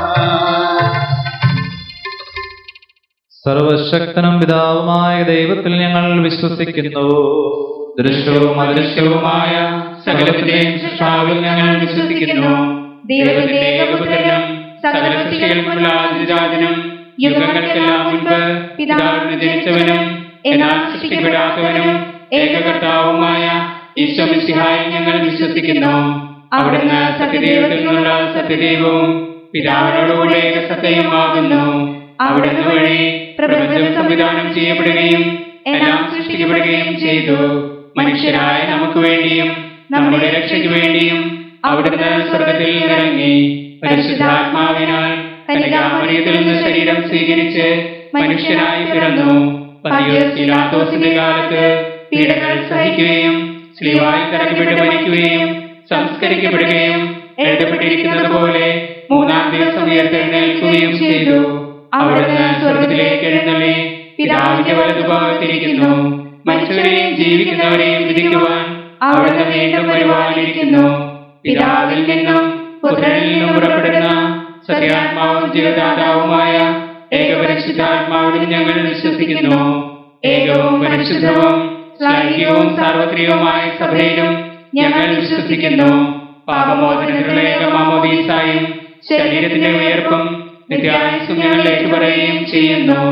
സർവശക്തനും പിതാവുമായ ദൈവത്തിൽ ഞങ്ങൾ വിശ്വസിക്കുന്നു ദൃശ്യവും അദൃശ്യവുമായ സകലത്തിന്റെയും സൃഷ്ടാവിൽ ഞങ്ങൾ വിശ്വസിക്കുന്നു ദൈവത്തിന്റെ ഏകപുത്രനും സകല സൃഷ്ടികൾക്കുമുള്ള ആദിജാതനും യുഗങ്ങൾക്കെല്ലാം മുൻപ് പിതാവിന് ജനിച്ചവനും എന്നാൽ സൃഷ്ടിക്കപ്പെടാത്തവനും ഏകകർത്താവുമായ ഈശ്വമിസിഹായി ഞങ്ങൾ വിശ്വസിക്കുന്നു അവിടുന്ന് സത്യദൈവത്തിൽ നിന്നുള്ള സത്യദൈവവും പിതാവിനോടുകൂടെ ഏകസത്യവുമാകുന്നു അവിടുന്ന് വഴി പ്രപഞ്ചം സംവിധാനം ചെയ്യപ്പെടുകയും എല്ലാം സൃഷ്ടിക്കപ്പെടുകയും ചെയ്തു മനുഷ്യരായ നമുക്ക് വേണ്ടിയും നമ്മുടെ രക്ഷയ്ക്ക് വേണ്ടിയും അവിടുന്ന് സ്വർഗത്തിൽ ഇറങ്ങി പരിശുദ്ധാത്മാവിനാൽ കനികാമറിയത്തിൽ നിന്ന് ശരീരം സ്വീകരിച്ച് മനുഷ്യനായി പിറന്നു പതിയോസ് പിലാത്തോസിന്റെ കാലത്ത് പീഡകൾ സഹിക്കുകയും സ്ലീവായി തറക്കപ്പെട്ട് മരിക്കുകയും സംസ്കരിക്കപ്പെടുകയും എഴുതപ്പെട്ടിരിക്കുന്നത് പോലെ മൂന്നാം ദിവസം ഉയർത്തെഴുന്നേൽക്കുകയും ചെയ്തു അവിടുന്ന് സ്വർഗത്തിലേക്ക് എഴുന്നള്ളി പിതാവിന്റെ വലതുഭാഗത്തിരിക്കുന്നു മനുഷ്യരെയും ജീവിക്കുന്നവരെയും വിധിക്കുവാൻ അവിടുന്ന് വീണ്ടും വരുവാനിരിക്കുന്നു പിതാവിൽ നിന്നും പുത്രനിൽ നിന്നും പുറപ്പെടുന്ന സത്യാത്മാവും ജീവദാതാവുമായ ഏകപരിശുദ്ധാത്മാവിലും ഞങ്ങൾ വിശ്വസിക്കുന്നു ഏകവും പരിശുദ്ധവും ലൈംഗികവും സാർവത്രികവുമായ സഭയിലും ഞങ്ങൾ വിശ്വസിക്കുന്നു പാപമോചനത്തിനുള്ള ഏകമാമോദീസായും ശരീരത്തിന്റെ ഉയർപ്പും നിത്യായുസും ഞങ്ങൾ ഏറ്റുപറയുകയും ചെയ്യുന്നു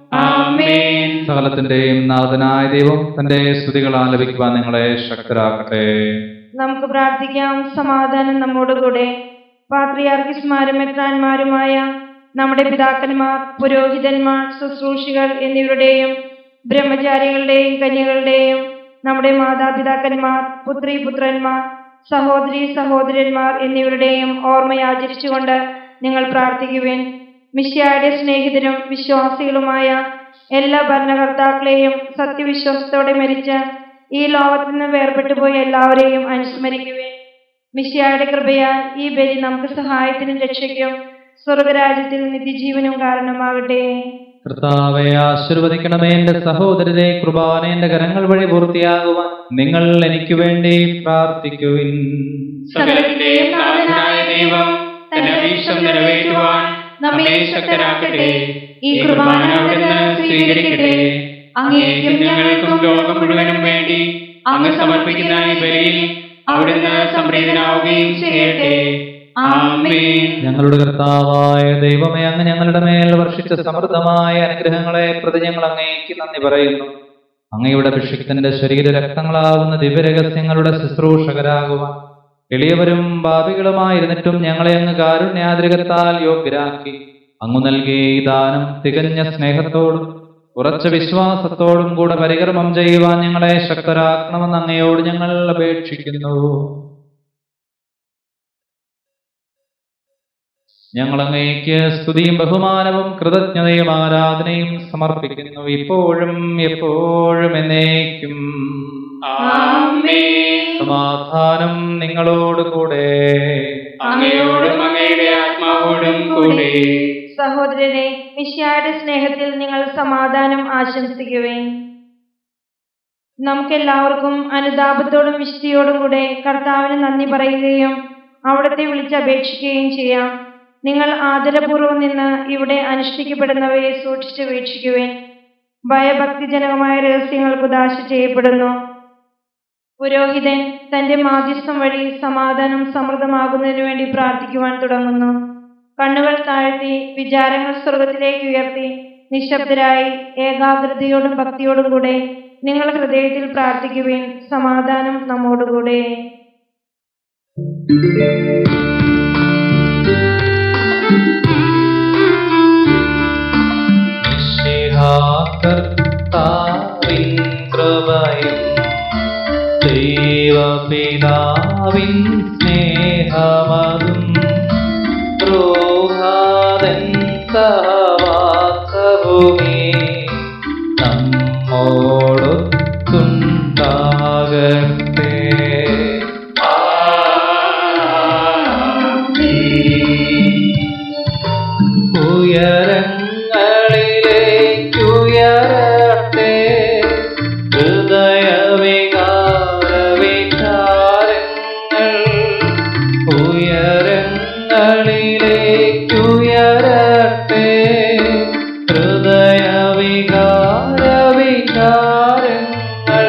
ആമേൻ സകലത്തിന്റെയും നാഥനായ ദൈവം തന്റെ സ്തുതികൾ ആലപിക്കുവാൻ നിങ്ങളെ ശക്തരാക്കട്ടെ നമുക്ക് പ്രാർത്ഥിക്കാം സമാധാനം നമ്മോടുകൂടെ പാത്രിയാർക്കിസ്മാരും മെത്രാന്മാരുമായ നമ്മുടെ പിതാക്കന്മാർ പുരോഹിതന്മാർ ശുശ്രൂഷികൾ എന്നിവരുടെയും ബ്രഹ്മചാരികളുടെയും കന്യകളുടെയും നമ്മുടെ മാതാപിതാക്കന്മാർ പുത്രി പുത്രന്മാർ സഹോദരി സഹോദരന്മാർ എന്നിവരുടെയും ഓർമ്മയാചരിച്ചുകൊണ്ട് നിങ്ങൾ പ്രാർത്ഥിക്കുവേൻ മിശ്യായുടെ സ്നേഹിതരും വിശ്വാസികളുമായ എല്ലാ ഭരണകർത്താക്കളെയും സത്യവിശ്വാസത്തോടെ മരിച്ച ഈ ലോകത്ത് നിന്ന് വേർപെട്ടു പോയ എല്ലാവരെയും അനുസ്മരിക്കുവേൻ മിശ്യായുടെ കൃപയാൽ ഈ ബലി നമുക്ക് സഹായത്തിനും രക്ഷയ്ക്കും സ്വർഗരാജ്യത്തിൽ നിത്യജീവനും കാരണമാകട്ടെ കർത്താവെ ആശീർവദിക്കണമേ എന്റെ സഹോദരരെ കുർബാന എന്റെ കരങ്ങൾ വഴി പൂർത്തിയാകുവാൻ നിങ്ങൾ എനിക്ക് വേണ്ടി പ്രാർത്ഥിക്കുവിൻ സകലത്തിന്റെയും നാഥനായ ദൈവം തന്റെ അഭീഷ്ടം നിറവേറ്റുവാൻ നമ്മെ ശക്തരാക്കട്ടെ ഈ കുർബാന അവിടുന്ന് സ്വീകരിക്കട്ടെ അങ്ങേക്കും ഞങ്ങൾക്കും ലോകം മുഴുവനും വേണ്ടി അങ്ങ് സമർപ്പിക്കുന്ന ഈ ബലിയിൽ അവിടുന്ന് സംപ്രീതനാവുകയും ചെയ്യട്ടെ ആമേൻ ഞങ്ങളുടെ കർത്താവായ ദൈവമേ അങ്ങ് ഞങ്ങളുടെ മേൽ വർഷിച്ച സമൃദ്ധമായ അനുഗ്രഹങ്ങളെ പ്രതി ഞങ്ങൾ അങ്ങേക്ക് നന്ദി പറയുന്നു അങ്ങയുടെ അഭിഷിക്തന്റെ ശരീര രക്തങ്ങളാവുന്ന ദിവ്യരഹസ്യങ്ങളുടെ ശുശ്രൂഷകരാകുവാൻ എളിയവരും ഭാവികളുമായിരുന്നിട്ടും ഞങ്ങളെ അങ്ങ് കാരുണ്യാതിരികത്താൽ യോഗ്യരാക്കി അങ്ങു നൽകിയ ഈ ദാനം തികഞ്ഞ സ്നേഹത്തോടും ഉറച്ച വിശ്വാസത്തോടും കൂടെ പരികർമ്മം ചെയ്യുവാൻ ഞങ്ങളെ ശക്തരാക്കണമെന്ന് അങ്ങയോട് ഞങ്ങൾ അപേക്ഷിക്കുന്നു ഞങ്ങൾ അങ്ങേക്ക് സ്തുതിയും ബഹുമാനവും കൃതജ്ഞതയും ആരാധനയും സമർപ്പിക്കുന്നു ഇപ്പോഴും എപ്പോഴും എന്നേക്കും ആമേൻ സമാധാനം നിങ്ങളോട് കൂടെ അങ്ങയോടും അങ്ങയുടെ ആത്മാവോടും കൂടെ സഹോദരരെ മിശ്യായുടെ സ്നേഹത്തിൽ നിങ്ങൾ സമാധാനം ആശംസിക്കുവേൻ നമുക്കെല്ലാവർക്കും അനുതാപത്തോടും വിശുദ്ധിയോടും കൂടെ കർത്താവിന് നന്ദി പറയുകയും അവിടത്തെ വിളിച്ചപേക്ഷിക്കുകയും ചെയ്യാം നിങ്ങൾ ആദരപൂർവ്വം നിന്ന് ഇവിടെ അനുഷ്ഠിക്കപ്പെടുന്നവയെ സൂക്ഷിച്ച് വീക്ഷിക്കുവേൻ ഭയഭക്തിജനകമായ രഹസ്യങ്ങൾ കുദാശ ചെയ്യപ്പെടുന്നു പുരോഹിതൻ തന്റെ മാധ്യസ്ഥം വഴി സമാധാനം സമൃദ്ധമാകുന്നതിനു വേണ്ടി പ്രാർത്ഥിക്കുവാൻ തുടങ്ങുന്നു കണ്ണുകൾ താഴ്ത്തി വിചാരങ്ങൾ സ്വർഗത്തിലേക്ക് ഉയർത്തി നിശബ്ദരായി ഏകാഗ്രതയോടും ഭക്തിയോടും കൂടെ നിങ്ങൾ ഹൃദയത്തിൽ പ്രാർത്ഥിക്കുവേൻ സമാധാനം നമ്മോടുകൂടെ കർത്താവിൻ കൃപയും ദൈവപിതാവിൻ സ്നേഹമതും ദ്രോഹാദൻ സഹവാസവുമേ നമ്മോടൊത്തുണ്ടാകട്ടെ ഉയരങ്ങളിലേക്കുയരട്ടെ ഹൃദയവികാരവിചാരങ്ങൾ ഉയരങ്ങളിലേക്കുയരട്ടെ ഹൃദയവികാരവിചാരങ്ങൾ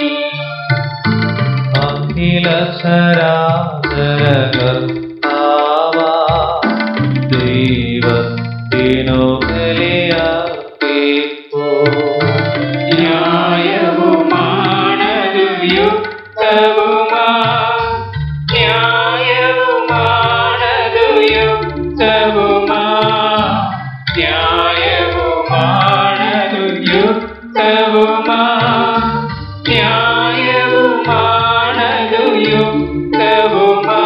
അഖില ചരാചരകർത്താവേ യുക്തവുമാ ന്യായവുമാണതു യുക്തവുമാ ന്യായവുമാണതു യുക്തവുമാ ന്യായവുമാണതു യുക്തവുമാ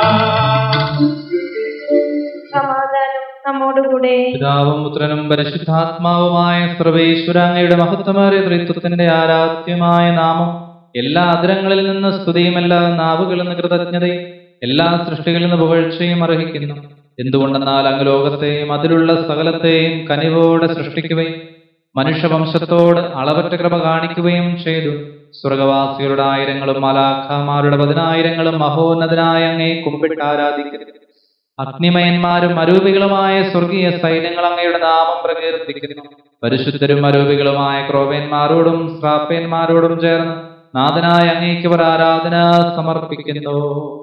സമാധാനം നമ്മോടുകൂടെ പിതാവും പുത്രനും പരിശുദ്ധാത്മാവുമായ സർവേശ്വര അങ്ങയുടെ മഹത്വമേറിയ ത്രിത്വത്തിന്റെ ആരാധ്യമായ നാമം എല്ലാ അതിരങ്ങളിൽ നിന്ന് സ്തുതിയും എല്ലാ നാവുകളിൽ നിന്ന് കൃതജ്ഞതയും എല്ലാ സൃഷ്ടികളിൽ നിന്ന് പുകഴ്ചയും അർഹിക്കുന്നു എന്തുകൊണ്ടെന്നാൽ അങ്ങ് ലോകത്തെയും അതിലുള്ള സകലത്തെയും കനിവോടെ സൃഷ്ടിക്കുകയും മനുഷ്യവംശത്തോട് അളവറ്റ കൃപ കാണിക്കുകയും ചെയ്തു സ്വർഗവാസികളുടെ ആയിരങ്ങളും മലാഖമാരുടെ പതിനായിരങ്ങളും മഹോന്നതനായ അങ്ങേ കുമ്പിട്ട് ആരാധിക്കുന്നു അഗ്നിമയന്മാരും അരൂപികളുമായ സ്വർഗീയ സൈന്യങ്ങൾ അങ്ങയുടെ നാമം പ്രകീർത്തിക്കുന്നു പരിശുദ്ധരും അരൂപികളുമായ ക്രോവേന്മാരോടും ശ്രാപ്പേന്മാരോടും ചേർന്ന് നാഥനായ അങ്ങേക്ക് അവർ ആരാധന സമർപ്പിക്കുന്നു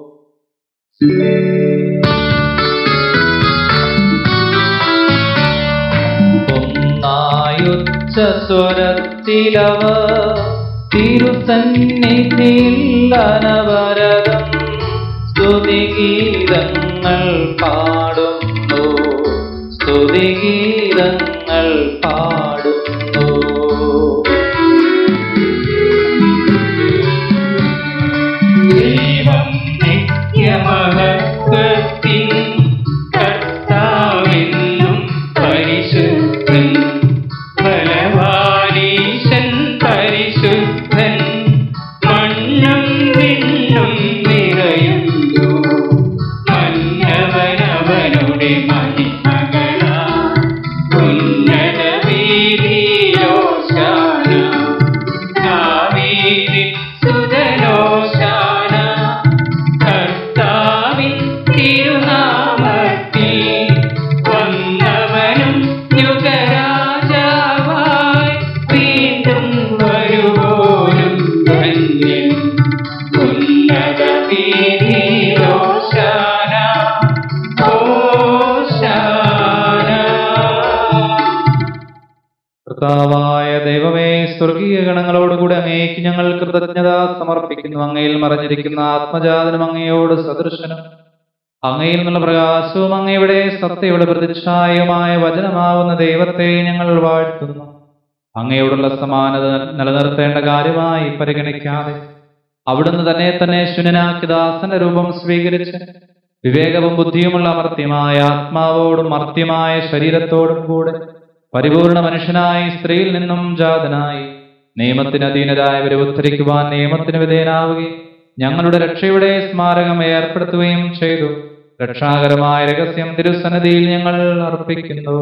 ഒന്നായുച്ച സ്വരത്തിലവ തിരുസന്നിധിയിൽ അനവരതം സ്തുതിഗീതങ്ങൾ പാടുന്നു സ്തുതിഗീതങ്ങൾ പാടുന്നു ദൈവം നിത്യമഹത്വത്തിൻ കർത്താവെന്നും പരിശുദ്ധൻ ബലവാനീശൻ പരിശുദ്ധൻ മണ്ണും വിണ്ണും നിറയുന്നു മന്നവനവനുടെ മഹിമകളാ ഉന്നത വീതിയോശാന ദാവീദിൻ സുതനോശാന കർത്താവിൻ തിരുനാമത്തിൽ വന്നവനും യുഗരാജാവായി വീണ്ടും വരുവോനും ധന്യൻ ഉന്നത വീതിയോശാന ഓശാന കർത്താവായ ദൈവമേ സ്വർഗീയ ഗണങ്ങളോടുകൂടി അങ്ങേക്ക് ഞങ്ങൾ കൃതജ്ഞത സമർപ്പിക്കുന്നു അങ്ങയിൽ മറഞ്ഞിരിക്കുന്ന ആത്മജാതനും അങ്ങയോട് സദൃശനും അങ്ങയിൽ നിന്നുള്ള പ്രകാശവും അങ്ങയുടെ സത്യയുടെ പ്രതിച്ഛായവുമായ വചനമാവുന്ന ദൈവത്തെ ഞങ്ങൾ വാഴ്ത്തുന്നു അങ്ങയോടുള്ള സമാനത നിലനിർത്തേണ്ട കാര്യമായി പരിഗണിക്കാതെ അവിടുന്ന് തന്നെ തന്നെ ശുനനാക്കി ദാസന്റെ രൂപം സ്വീകരിച്ച് വിവേകവും ബുദ്ധിയുമുള്ള അമർത്യമായ ആത്മാവോടും മർത്യമായ ശരീരത്തോടും കൂടെ പരിപൂർണ മനുഷ്യനായി സ്ത്രീയിൽ നിന്നും ജാതനായി നിയമത്തിന് അധീനരായവരെ ഉദ്ധരിക്കുവാൻ നിയമത്തിന് വിധേയനാവുകയും ഞങ്ങളുടെ രക്ഷയുടെ സ്മാരകം ഏർപ്പെടുത്തുകയും ചെയ്തു രക്ഷാകരമായ രഹസ്യം തിരുസന്നതിയിൽ ഞങ്ങൾ അർപ്പിക്കുന്നു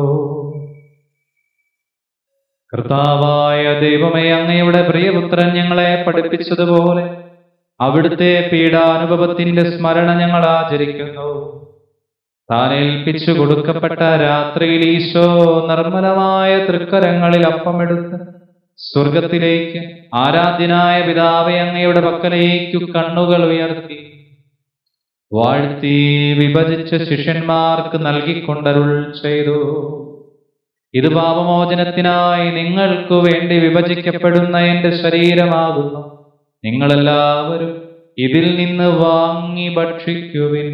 കർത്താവായ ദൈവമേ അങ്ങയുടെ പ്രിയപുത്രൻ ഞങ്ങളെ പഠിപ്പിച്ചതുപോലെ അവിടുത്തെ പീഡാനുഭവത്തിന്റെ സ്മരണ ഞങ്ങൾ ആചരിക്കുന്നു താൻ ഏൽപ്പിച്ചു കൊടുക്കപ്പെട്ട രാത്രിയിൽ ഈശോ നിർമ്മലമായ തൃക്കരങ്ങളിൽ അപ്പമെടുത്ത് സ്വർഗത്തിലേക്ക് ആരാധ്യനായ പിതാവെ അങ്ങയുടെ പക്കലേക്കു കണ്ണുകൾ ഉയർത്തി വാഴ്ത്തി വിഭജിച്ച ശിഷ്യന്മാർക്ക് നൽകിക്കൊണ്ടരുൾ ചെയ്തു ഇത് പാപമോചനത്തിനായി നിങ്ങൾക്ക് വേണ്ടി വിഭജിക്കപ്പെടുന്ന എന്റെ ശരീരമാകുന്നു നിങ്ങളെല്ലാവരും ഇതിൽ നിന്ന് വാങ്ങി ഭക്ഷിക്കുവിൻ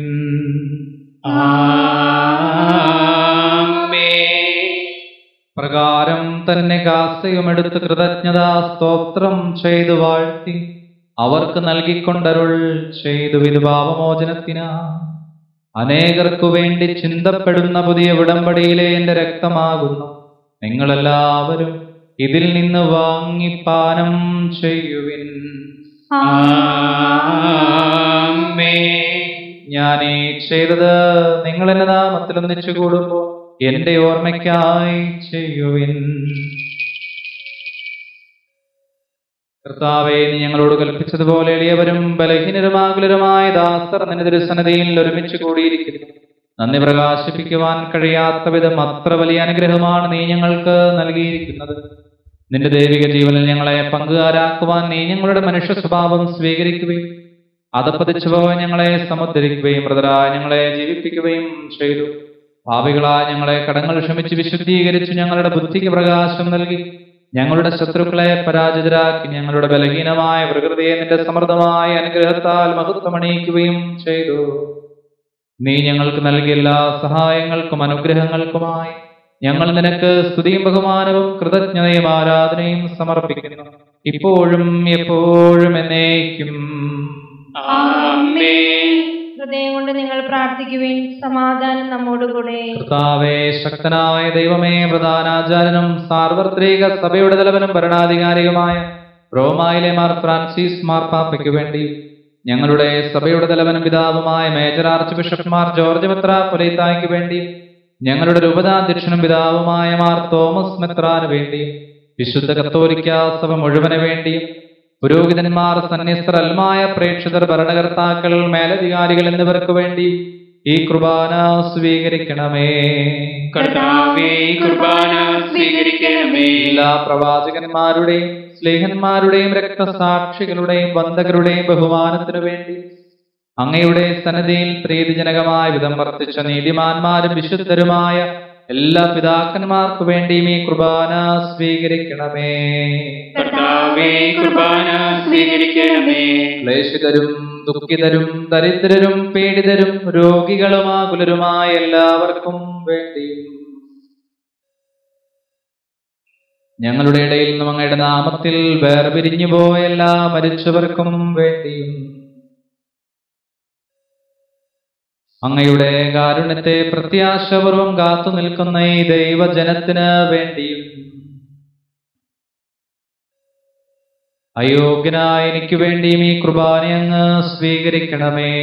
പ്രകാരം തന്നെ കാസ്യയുമെടുത്ത് കൃതജ്ഞതാ സ്തോത്രം ചെയ്തു വാഴ്ത്തി അവർക്ക് നൽകിക്കൊണ്ടരുൾ ചെയ്തു ഇത് പാപമോചനത്തിനാ അനേകർക്കു വേണ്ടി ചിന്തപ്പെടുന്ന പുതിയ ഉടമ്പടിയിലെ എന്റെ രക്തമാകുന്നു നിങ്ങളെല്ലാവരും ഇതിൽ നിന്ന് വാങ്ങി പാനം ചെയ്യുവിൻ ഞാനീ ചെയ്തത് നിങ്ങൾ എന്റെ നാമത്തിൽ ഒന്നിച്ചു കൂടുമ്പോൾ എന്റെ ഓർമ്മയ്ക്കായി ചെയ്യുവിൻ കർത്താവെ നീ ഞങ്ങളോട് കൽപ്പിച്ചതുപോലെ എളിയവരും ബലഹീനരുമാകുലരുമായ ദാസർ നിന്റെ തിരുസന്നതിയിൽ ഒരുമിച്ച് കൂടിയിരിക്കുന്നു നന്ദി പ്രകാശിപ്പിക്കുവാൻ കഴിയാത്ത വിധം അത്ര വലിയ അനുഗ്രഹമാണ് നീ ഞങ്ങൾക്ക് നൽകിയിരിക്കുന്നത് നിന്റെ ദൈവിക ജീവനിൽ ഞങ്ങളെ പങ്കുകാരാക്കുവാൻ നീ ഞങ്ങളുടെ മനുഷ്യ സ്വഭാവം സ്വീകരിക്കുകയും അതപ്പതിച്ചു പോകാൻ ഞങ്ങളെ സമുദ്ധരിക്കുകയും മൃതരായ ഞങ്ങളെ ജീവിപ്പിക്കുകയും ചെയ്തു ഭാവികളായ ഞങ്ങളെ കടങ്ങൾ ക്ഷമിച്ച് വിശുദ്ധീകരിച്ച് ഞങ്ങളുടെ ബുദ്ധിക്ക് പ്രകാശം നൽകി ഞങ്ങളുടെ ശത്രുക്കളെ പരാജിതരാക്കി ഞങ്ങളുടെ ബലഹീനമായ പ്രകൃതിയെ നിന്റെ സമൃദ്ധമായ അനുഗ്രഹത്താൽ മഹത്വമണിയിക്കുകയും ചെയ്തു നീ ഞങ്ങൾക്ക് നൽകിയ എല്ലാ സഹായങ്ങൾക്കും അനുഗ്രഹങ്ങൾക്കുമായി ഞങ്ങൾ നിനക്ക് സ്തുതിയും ബഹുമാനവും കൃതജ്ഞതയും ആരാധനയും സമർപ്പിക്കുന്നു ഇപ്പോഴും എപ്പോഴും എന്നേക്കും ആമേൻ ഹൃദയം കൊണ്ട് നിങ്ങൾ പ്രാർത്ഥിക്കുവിൻ സമാധാനം നമ്മോടുകൂടെ കർത്താവേ ശക്തനായ ദൈവമേ പ്രധാനാചാര്യനും സാർവത്രിക സഭയുടെ തലവനും ഭരണാധികാരിയുമായ റോമായിലെ മാർ ഫ്രാൻസിസ് മാർപ്പാപ്പയ്ക്ക് വേണ്ടി ഞങ്ങളുടെ സഭയുടെ തലവനും പിതാവുമായ major archbishop Mar George മെത്ര പൊലൈത്തായ്ക്ക് വേണ്ടി ഞങ്ങളുടെ രൂപതാധ്യക്ഷനും പിതാവുമായ മാർ തോമസ് മെത്രാന് വേണ്ടി വിശുദ്ധ കത്തോലിക്ക സഭ മുഴുവന് വേണ്ടിയും പുരോഹിതന്മാർ സന്യസ്തർ അൽമായ പ്രേക്ഷിതർ ഭരണകർത്താക്കൾ മേലധികാരികൾ എന്നിവർക്ക് വേണ്ടി ഈ കുർബാന സ്വീകരിക്കണമേ കർത്താവേ ഈ കുർബാന സ്വീകരിക്കണമേ എല്ലാ പ്രവാചകന്മാരുടെയും സ്ലേഹന്മാരുടെയും രക്തസാക്ഷികളുടെയും വന്ദകരുടെയും ബഹുമാനത്തിനു വേണ്ടി അങ്ങയുടെ സന്നദ്ധിയിൽ പ്രീതിജനകമായ വിധം വർത്തിച്ച നീതിമാന്മാരും വിശുദ്ധരുമായ എല്ലാ പിതാക്കന്മാർക്കു വേണ്ടിയും ഈ കുർബാന സ്വീകരിക്കണമേ കർത്താവേ ഈ കുർബാന സ്വീകരിക്കണമേ ക്ലേശിതരും ദുഃഖിതരും ദരിദ്രരും പീഡിതരും രോഗികളുമാകുലരുമായ എല്ലാവർക്കും വേണ്ടിയും ഞങ്ങളുടെ ഇടയിൽ നിന്നും അങ്ങയുടെ നാമത്തിൽ വേർപിരിഞ്ഞു പോയ എല്ലാ മരിച്ചവർക്കും വേണ്ടിയും അങ്ങയുടെ കാരുണ്യത്തെ പ്രത്യാശപൂർവം കാത്തു നിൽക്കുന്ന ഈ ദൈവജനത്തിന് വേണ്ടിയും അയോഗ്യനായ എനിക്ക് വേണ്ടിയും ഈ കുർബാന അങ്ങ് സ്വീകരിക്കണമേ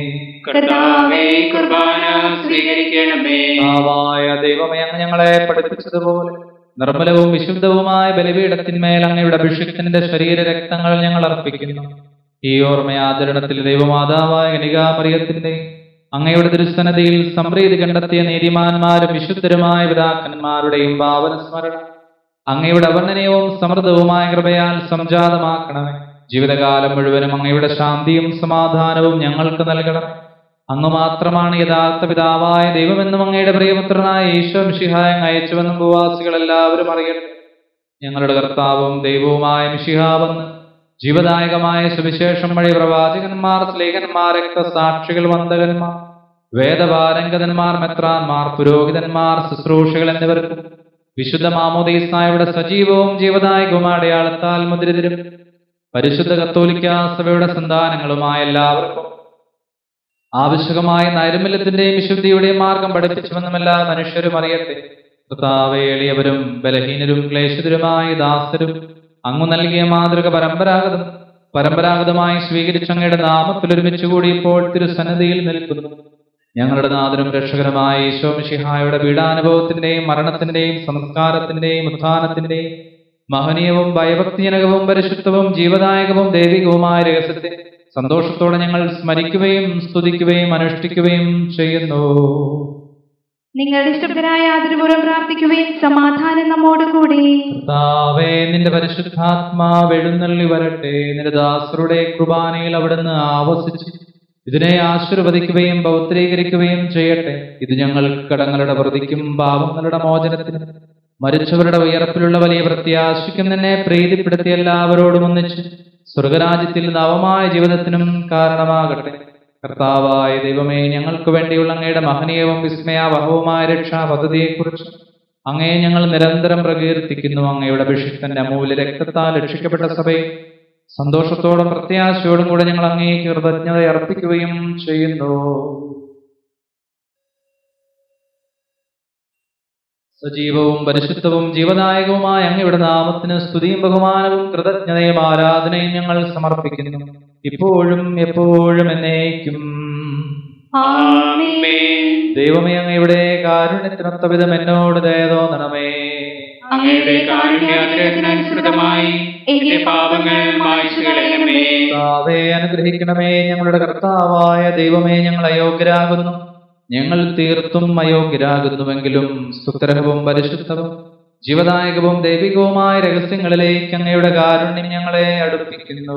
കർത്താവേ ഈ കുർബാന സ്വീകരിക്കണമേ ആവായ ദൈവമേ അങ്ങ് ഞങ്ങളെ പഠിപ്പിച്ചതുപോലെ നിർമ്മലവും വിശുദ്ധവുമായ ബലിപീഠത്തിന്മേൽ അങ്ങയുടെ അഭിഷിക്തന്റെ ശരീര രക്തങ്ങൾ ഞങ്ങൾ അർപ്പിക്കുന്നു ഈ ഓർമ്മയാചരണത്തിൽ ദൈവമാതാവായ കനികാമറിയത്തിന്റെ അങ്ങയുടെ തിരുസന്നതിയിൽ സംപ്രീതി കണ്ടെത്തിയ നീതിമാന്മാരും വിശുദ്ധരുമായ പിതാക്കന്മാരുടെയും ഭാവന സ്മരണം അങ്ങയുടെ അവർണ്ണനീയവും സമൃദ്ധവുമായ കൃപയാൽ സംജാതമാക്കണമേ ജീവിതകാലം മുഴുവനും അങ്ങയുടെ ശാന്തിയും സമാധാനവും ഞങ്ങൾക്ക് നൽകണം അങ്ങ് മാത്രമാണ് യഥാർത്ഥ പിതാവായ ദൈവമെന്നും അങ്ങയുടെ പ്രിയപുത്രനായ ഈശോ മിഷിഹായ അയച്ചുവെന്നും ഭൂവാസികൾ എല്ലാവരും അറിയട്ടെ ഞങ്ങളുടെ കർത്താവും ദൈവവുമായ മിഷിഹാവെന്ന് ജീവദായകമായ സുവിശേഷം വഴി പ്രവാചകന്മാർ സ്ലേഹന്മാർ രക്തസാക്ഷികൾ വന്ദകന്മാർ വേദപാരംഗതന്മാർ മെത്രാന്മാർ പുരോഹിതന്മാർ ശുശ്രൂഷകൾ എന്നിവർക്കും വിശുദ്ധ മാമോദീസായുടെ സജീവവും ജീവദായകവും അടയാളത്താൽ മുദ്രിതരും പരിശുദ്ധ കത്തോലിക്ക സഭയുടെ സന്താനങ്ങളുമായ എല്ലാവർക്കും ആവശ്യകമായ നൈർമല്യത്തിന്റെയും വിശുദ്ധിയുടെയും മാർഗം പഠിപ്പിച്ചുവെന്നും എല്ലാ മനുഷ്യരും അറിയട്ടെ കർത്താവേ എളിയവരും ബലഹീനരും ക്ലേശിതരുമായ ദാസരും അങ്ങു നൽകിയ മാതൃക പരമ്പരാഗതം പരമ്പരാഗതമായി സ്വീകരിച്ച അങ്ങയുടെ നാമത്തിൽ ഒരുമിച്ച് കൂടി ഇപ്പോൾ തിരുസന്നതിയിൽ നിൽക്കുന്നു ഞങ്ങളുടെ നാഥനും രക്ഷകരമായ ഈശോ മിശിഹായുടെ പീഡാനുഭവത്തിന്റെയും മരണത്തിന്റെയും സംസ്കാരത്തിന്റെയും ഉത്ഥാനത്തിന്റെയും മഹനീയവും ഭയഭക്തിജനകവും പരിശുദ്ധവും ജീവദായകവും ദൈവികവുമായ രഹസ്യത്തെ സന്തോഷത്തോടെ ഞങ്ങൾ സ്മരിക്കുകയും സ്തുതിക്കുകയും അനുഷ്ഠിക്കുകയും ചെയ്യുന്നു നിങ്ങളുടെ ഇഷ്ടത്തിനായ ആദരപൂർവ്വം പ്രാർത്ഥിക്കുവിൻ സമാധാനം നമ്മോടുകൂടി കർത്താവേ നിന്റെ പരിശുദ്ധാത്മാവ് എഴുന്നള്ളി വരട്ടെ നിന്റെ ദാസരുടെ കുർബാനയിൽ അവിടുന്ന് ആവസിച്ച് ഇതിനെ ആശീർവദിക്കുകയും പൗത്രീകരിക്കുകയും ചെയ്യട്ടെ ഇത് ഞങ്ങൾ കടങ്ങളുടെ പ്രതിക്കും പാപങ്ങളുടെ മോചനത്തിനും മരിച്ചവരുടെ ഉയർപ്പിലുള്ള വലിയ പ്രത്യാശിക്കും നിന്നെ പ്രീതിപ്പെടുത്തി എല്ലാവരോടും ഒന്നിച്ച് സ്വർഗരാജ്യത്തിൽ നവമായ ജീവിതത്തിനും കാരണമാകട്ടെ കർത്താവായ ദൈവമേ ഞങ്ങൾക്ക് വേണ്ടിയുള്ള അങ്ങയുടെ മഹനീയവും വിസ്മയാവഹവുമായ രക്ഷാ പദ്ധതിയെക്കുറിച്ച് അങ്ങയെ ഞങ്ങൾ നിരന്തരം പ്രകീർത്തിക്കുന്നു അങ്ങയുടെ അഭിഷിക്തന്റെ അമൂല്യ രക്തത്താൽ രക്ഷിക്കപ്പെട്ട സഭയെ സന്തോഷത്തോടും പ്രത്യാശയോടും കൂടെ ഞങ്ങൾ അങ്ങേക്ക് കൃതജ്ഞത അർപ്പിക്കുകയും ചെയ്യുന്നു സജീവവും പരിശുദ്ധവും ജീവദായകവുമായ അങ്ങയുടെ നാമത്തിന് സ്തുതിയും ബഹുമാനവും കൃതജ്ഞതയും ആരാധനയും ഞങ്ങൾ സമർപ്പിക്കുന്നു ഇപ്പോഴും എപ്പോഴും എന്നേക്കും ആമേൻ ദൈവമേ അങ്ങയുടെ കാരുണ്യത്തിനൊത്ത വിധം എന്നോട് ദയ തോന്നണമേ അങ്ങയുടെ കാരുണ്യാഗ്രഹത്തിനനുസൃതമായി എന്റെ പാപങ്ങൾ മായ്ച്ചു കളയണമേ കർത്താവേ അനുഗ്രഹിക്കണമേ ഞങ്ങളുടെ കർത്താവായ ദൈവമേ ഞങ്ങൾ അയോഗ്യരാകുന്നു ഞങ്ങൾ തീർത്തും അയോഗ്യരാകുന്നുവെങ്കിലും സുഗ്രഹവും പരിശുദ്ധവും ജീവദായകവും ദൈവികവുമായ രഹസ്യങ്ങളിലേക്ക് അങ്ങയുടെ കാരുണ്യം ഞങ്ങളെ അടുപ്പിക്കുന്നു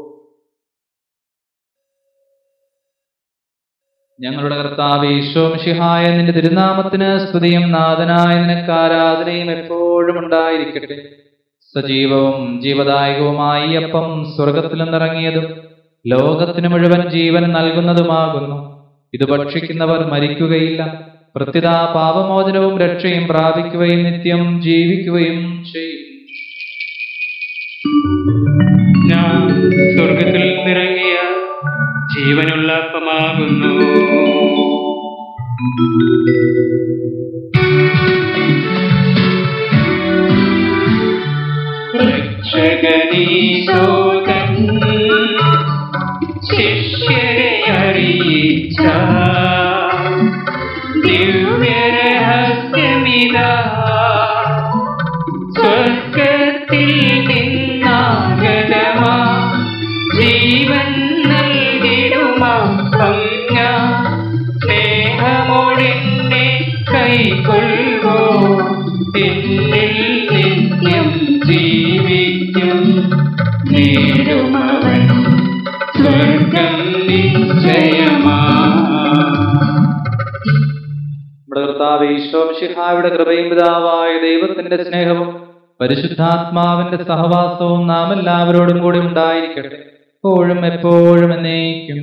ഞങ്ങളുടെ കർത്താവ് ഈശോ മിശിഹായ നിന്റെ തിരുനാമത്തിന് സ്തുതിയും നാഥനായ നിനക്ക് ആരാധനയും എപ്പോഴും ഉണ്ടായിരിക്കട്ടെ സജീവവും ജീവദായകവുമായ ഈ അപ്പം സ്വർഗത്തിൽ നിന്നിറങ്ങിയതും ലോകത്തിന് മുഴുവൻ ജീവൻ നൽകുന്നതുമാകുന്നു ഇത് ഭക്ഷിക്കുന്നവർ മരിക്കുകയില്ല പ്രത്യുത പാപമോചനവും രക്ഷയും പ്രാപിക്കുകയും നിത്യം ജീവിക്കുകയും ചെയ്യും ഞാൻ സ്വർഗത്തിൽ നിറങ്ങിയ ജീവനുള്ള അപ്പമാകുന്നു രക്ഷകനീശോകൻ ശിഷ്യരെ അറിയിച്ച ദിവ്യരഹസ്യമിതാ സ്വർഗത്തിൽ നിന്നാഗതമാ ജീവൻ നൽകിടുമപ്പം ഞാൻ സ്നേഹമോടെന്നെ കൈക്കൊള്ളുവോ എന്നിൽ നിത്യം ജീവിക്കും നേടുമവൻ സ്വർഗം നിശ്ചയമാ നമ്മുടെ കർത്താവ് ഈശോമിഷിഹായുടെ കൃപയും പിതാവായ ദൈവത്തിന്റെ സ്നേഹവും പരിശുദ്ധാത്മാവിന്റെ സഹവാസവും നാം എല്ലാവരോടും കൂടി ഉണ്ടായിരിക്കട്ടെ എപ്പോഴും എപ്പോഴും എന്നേക്കും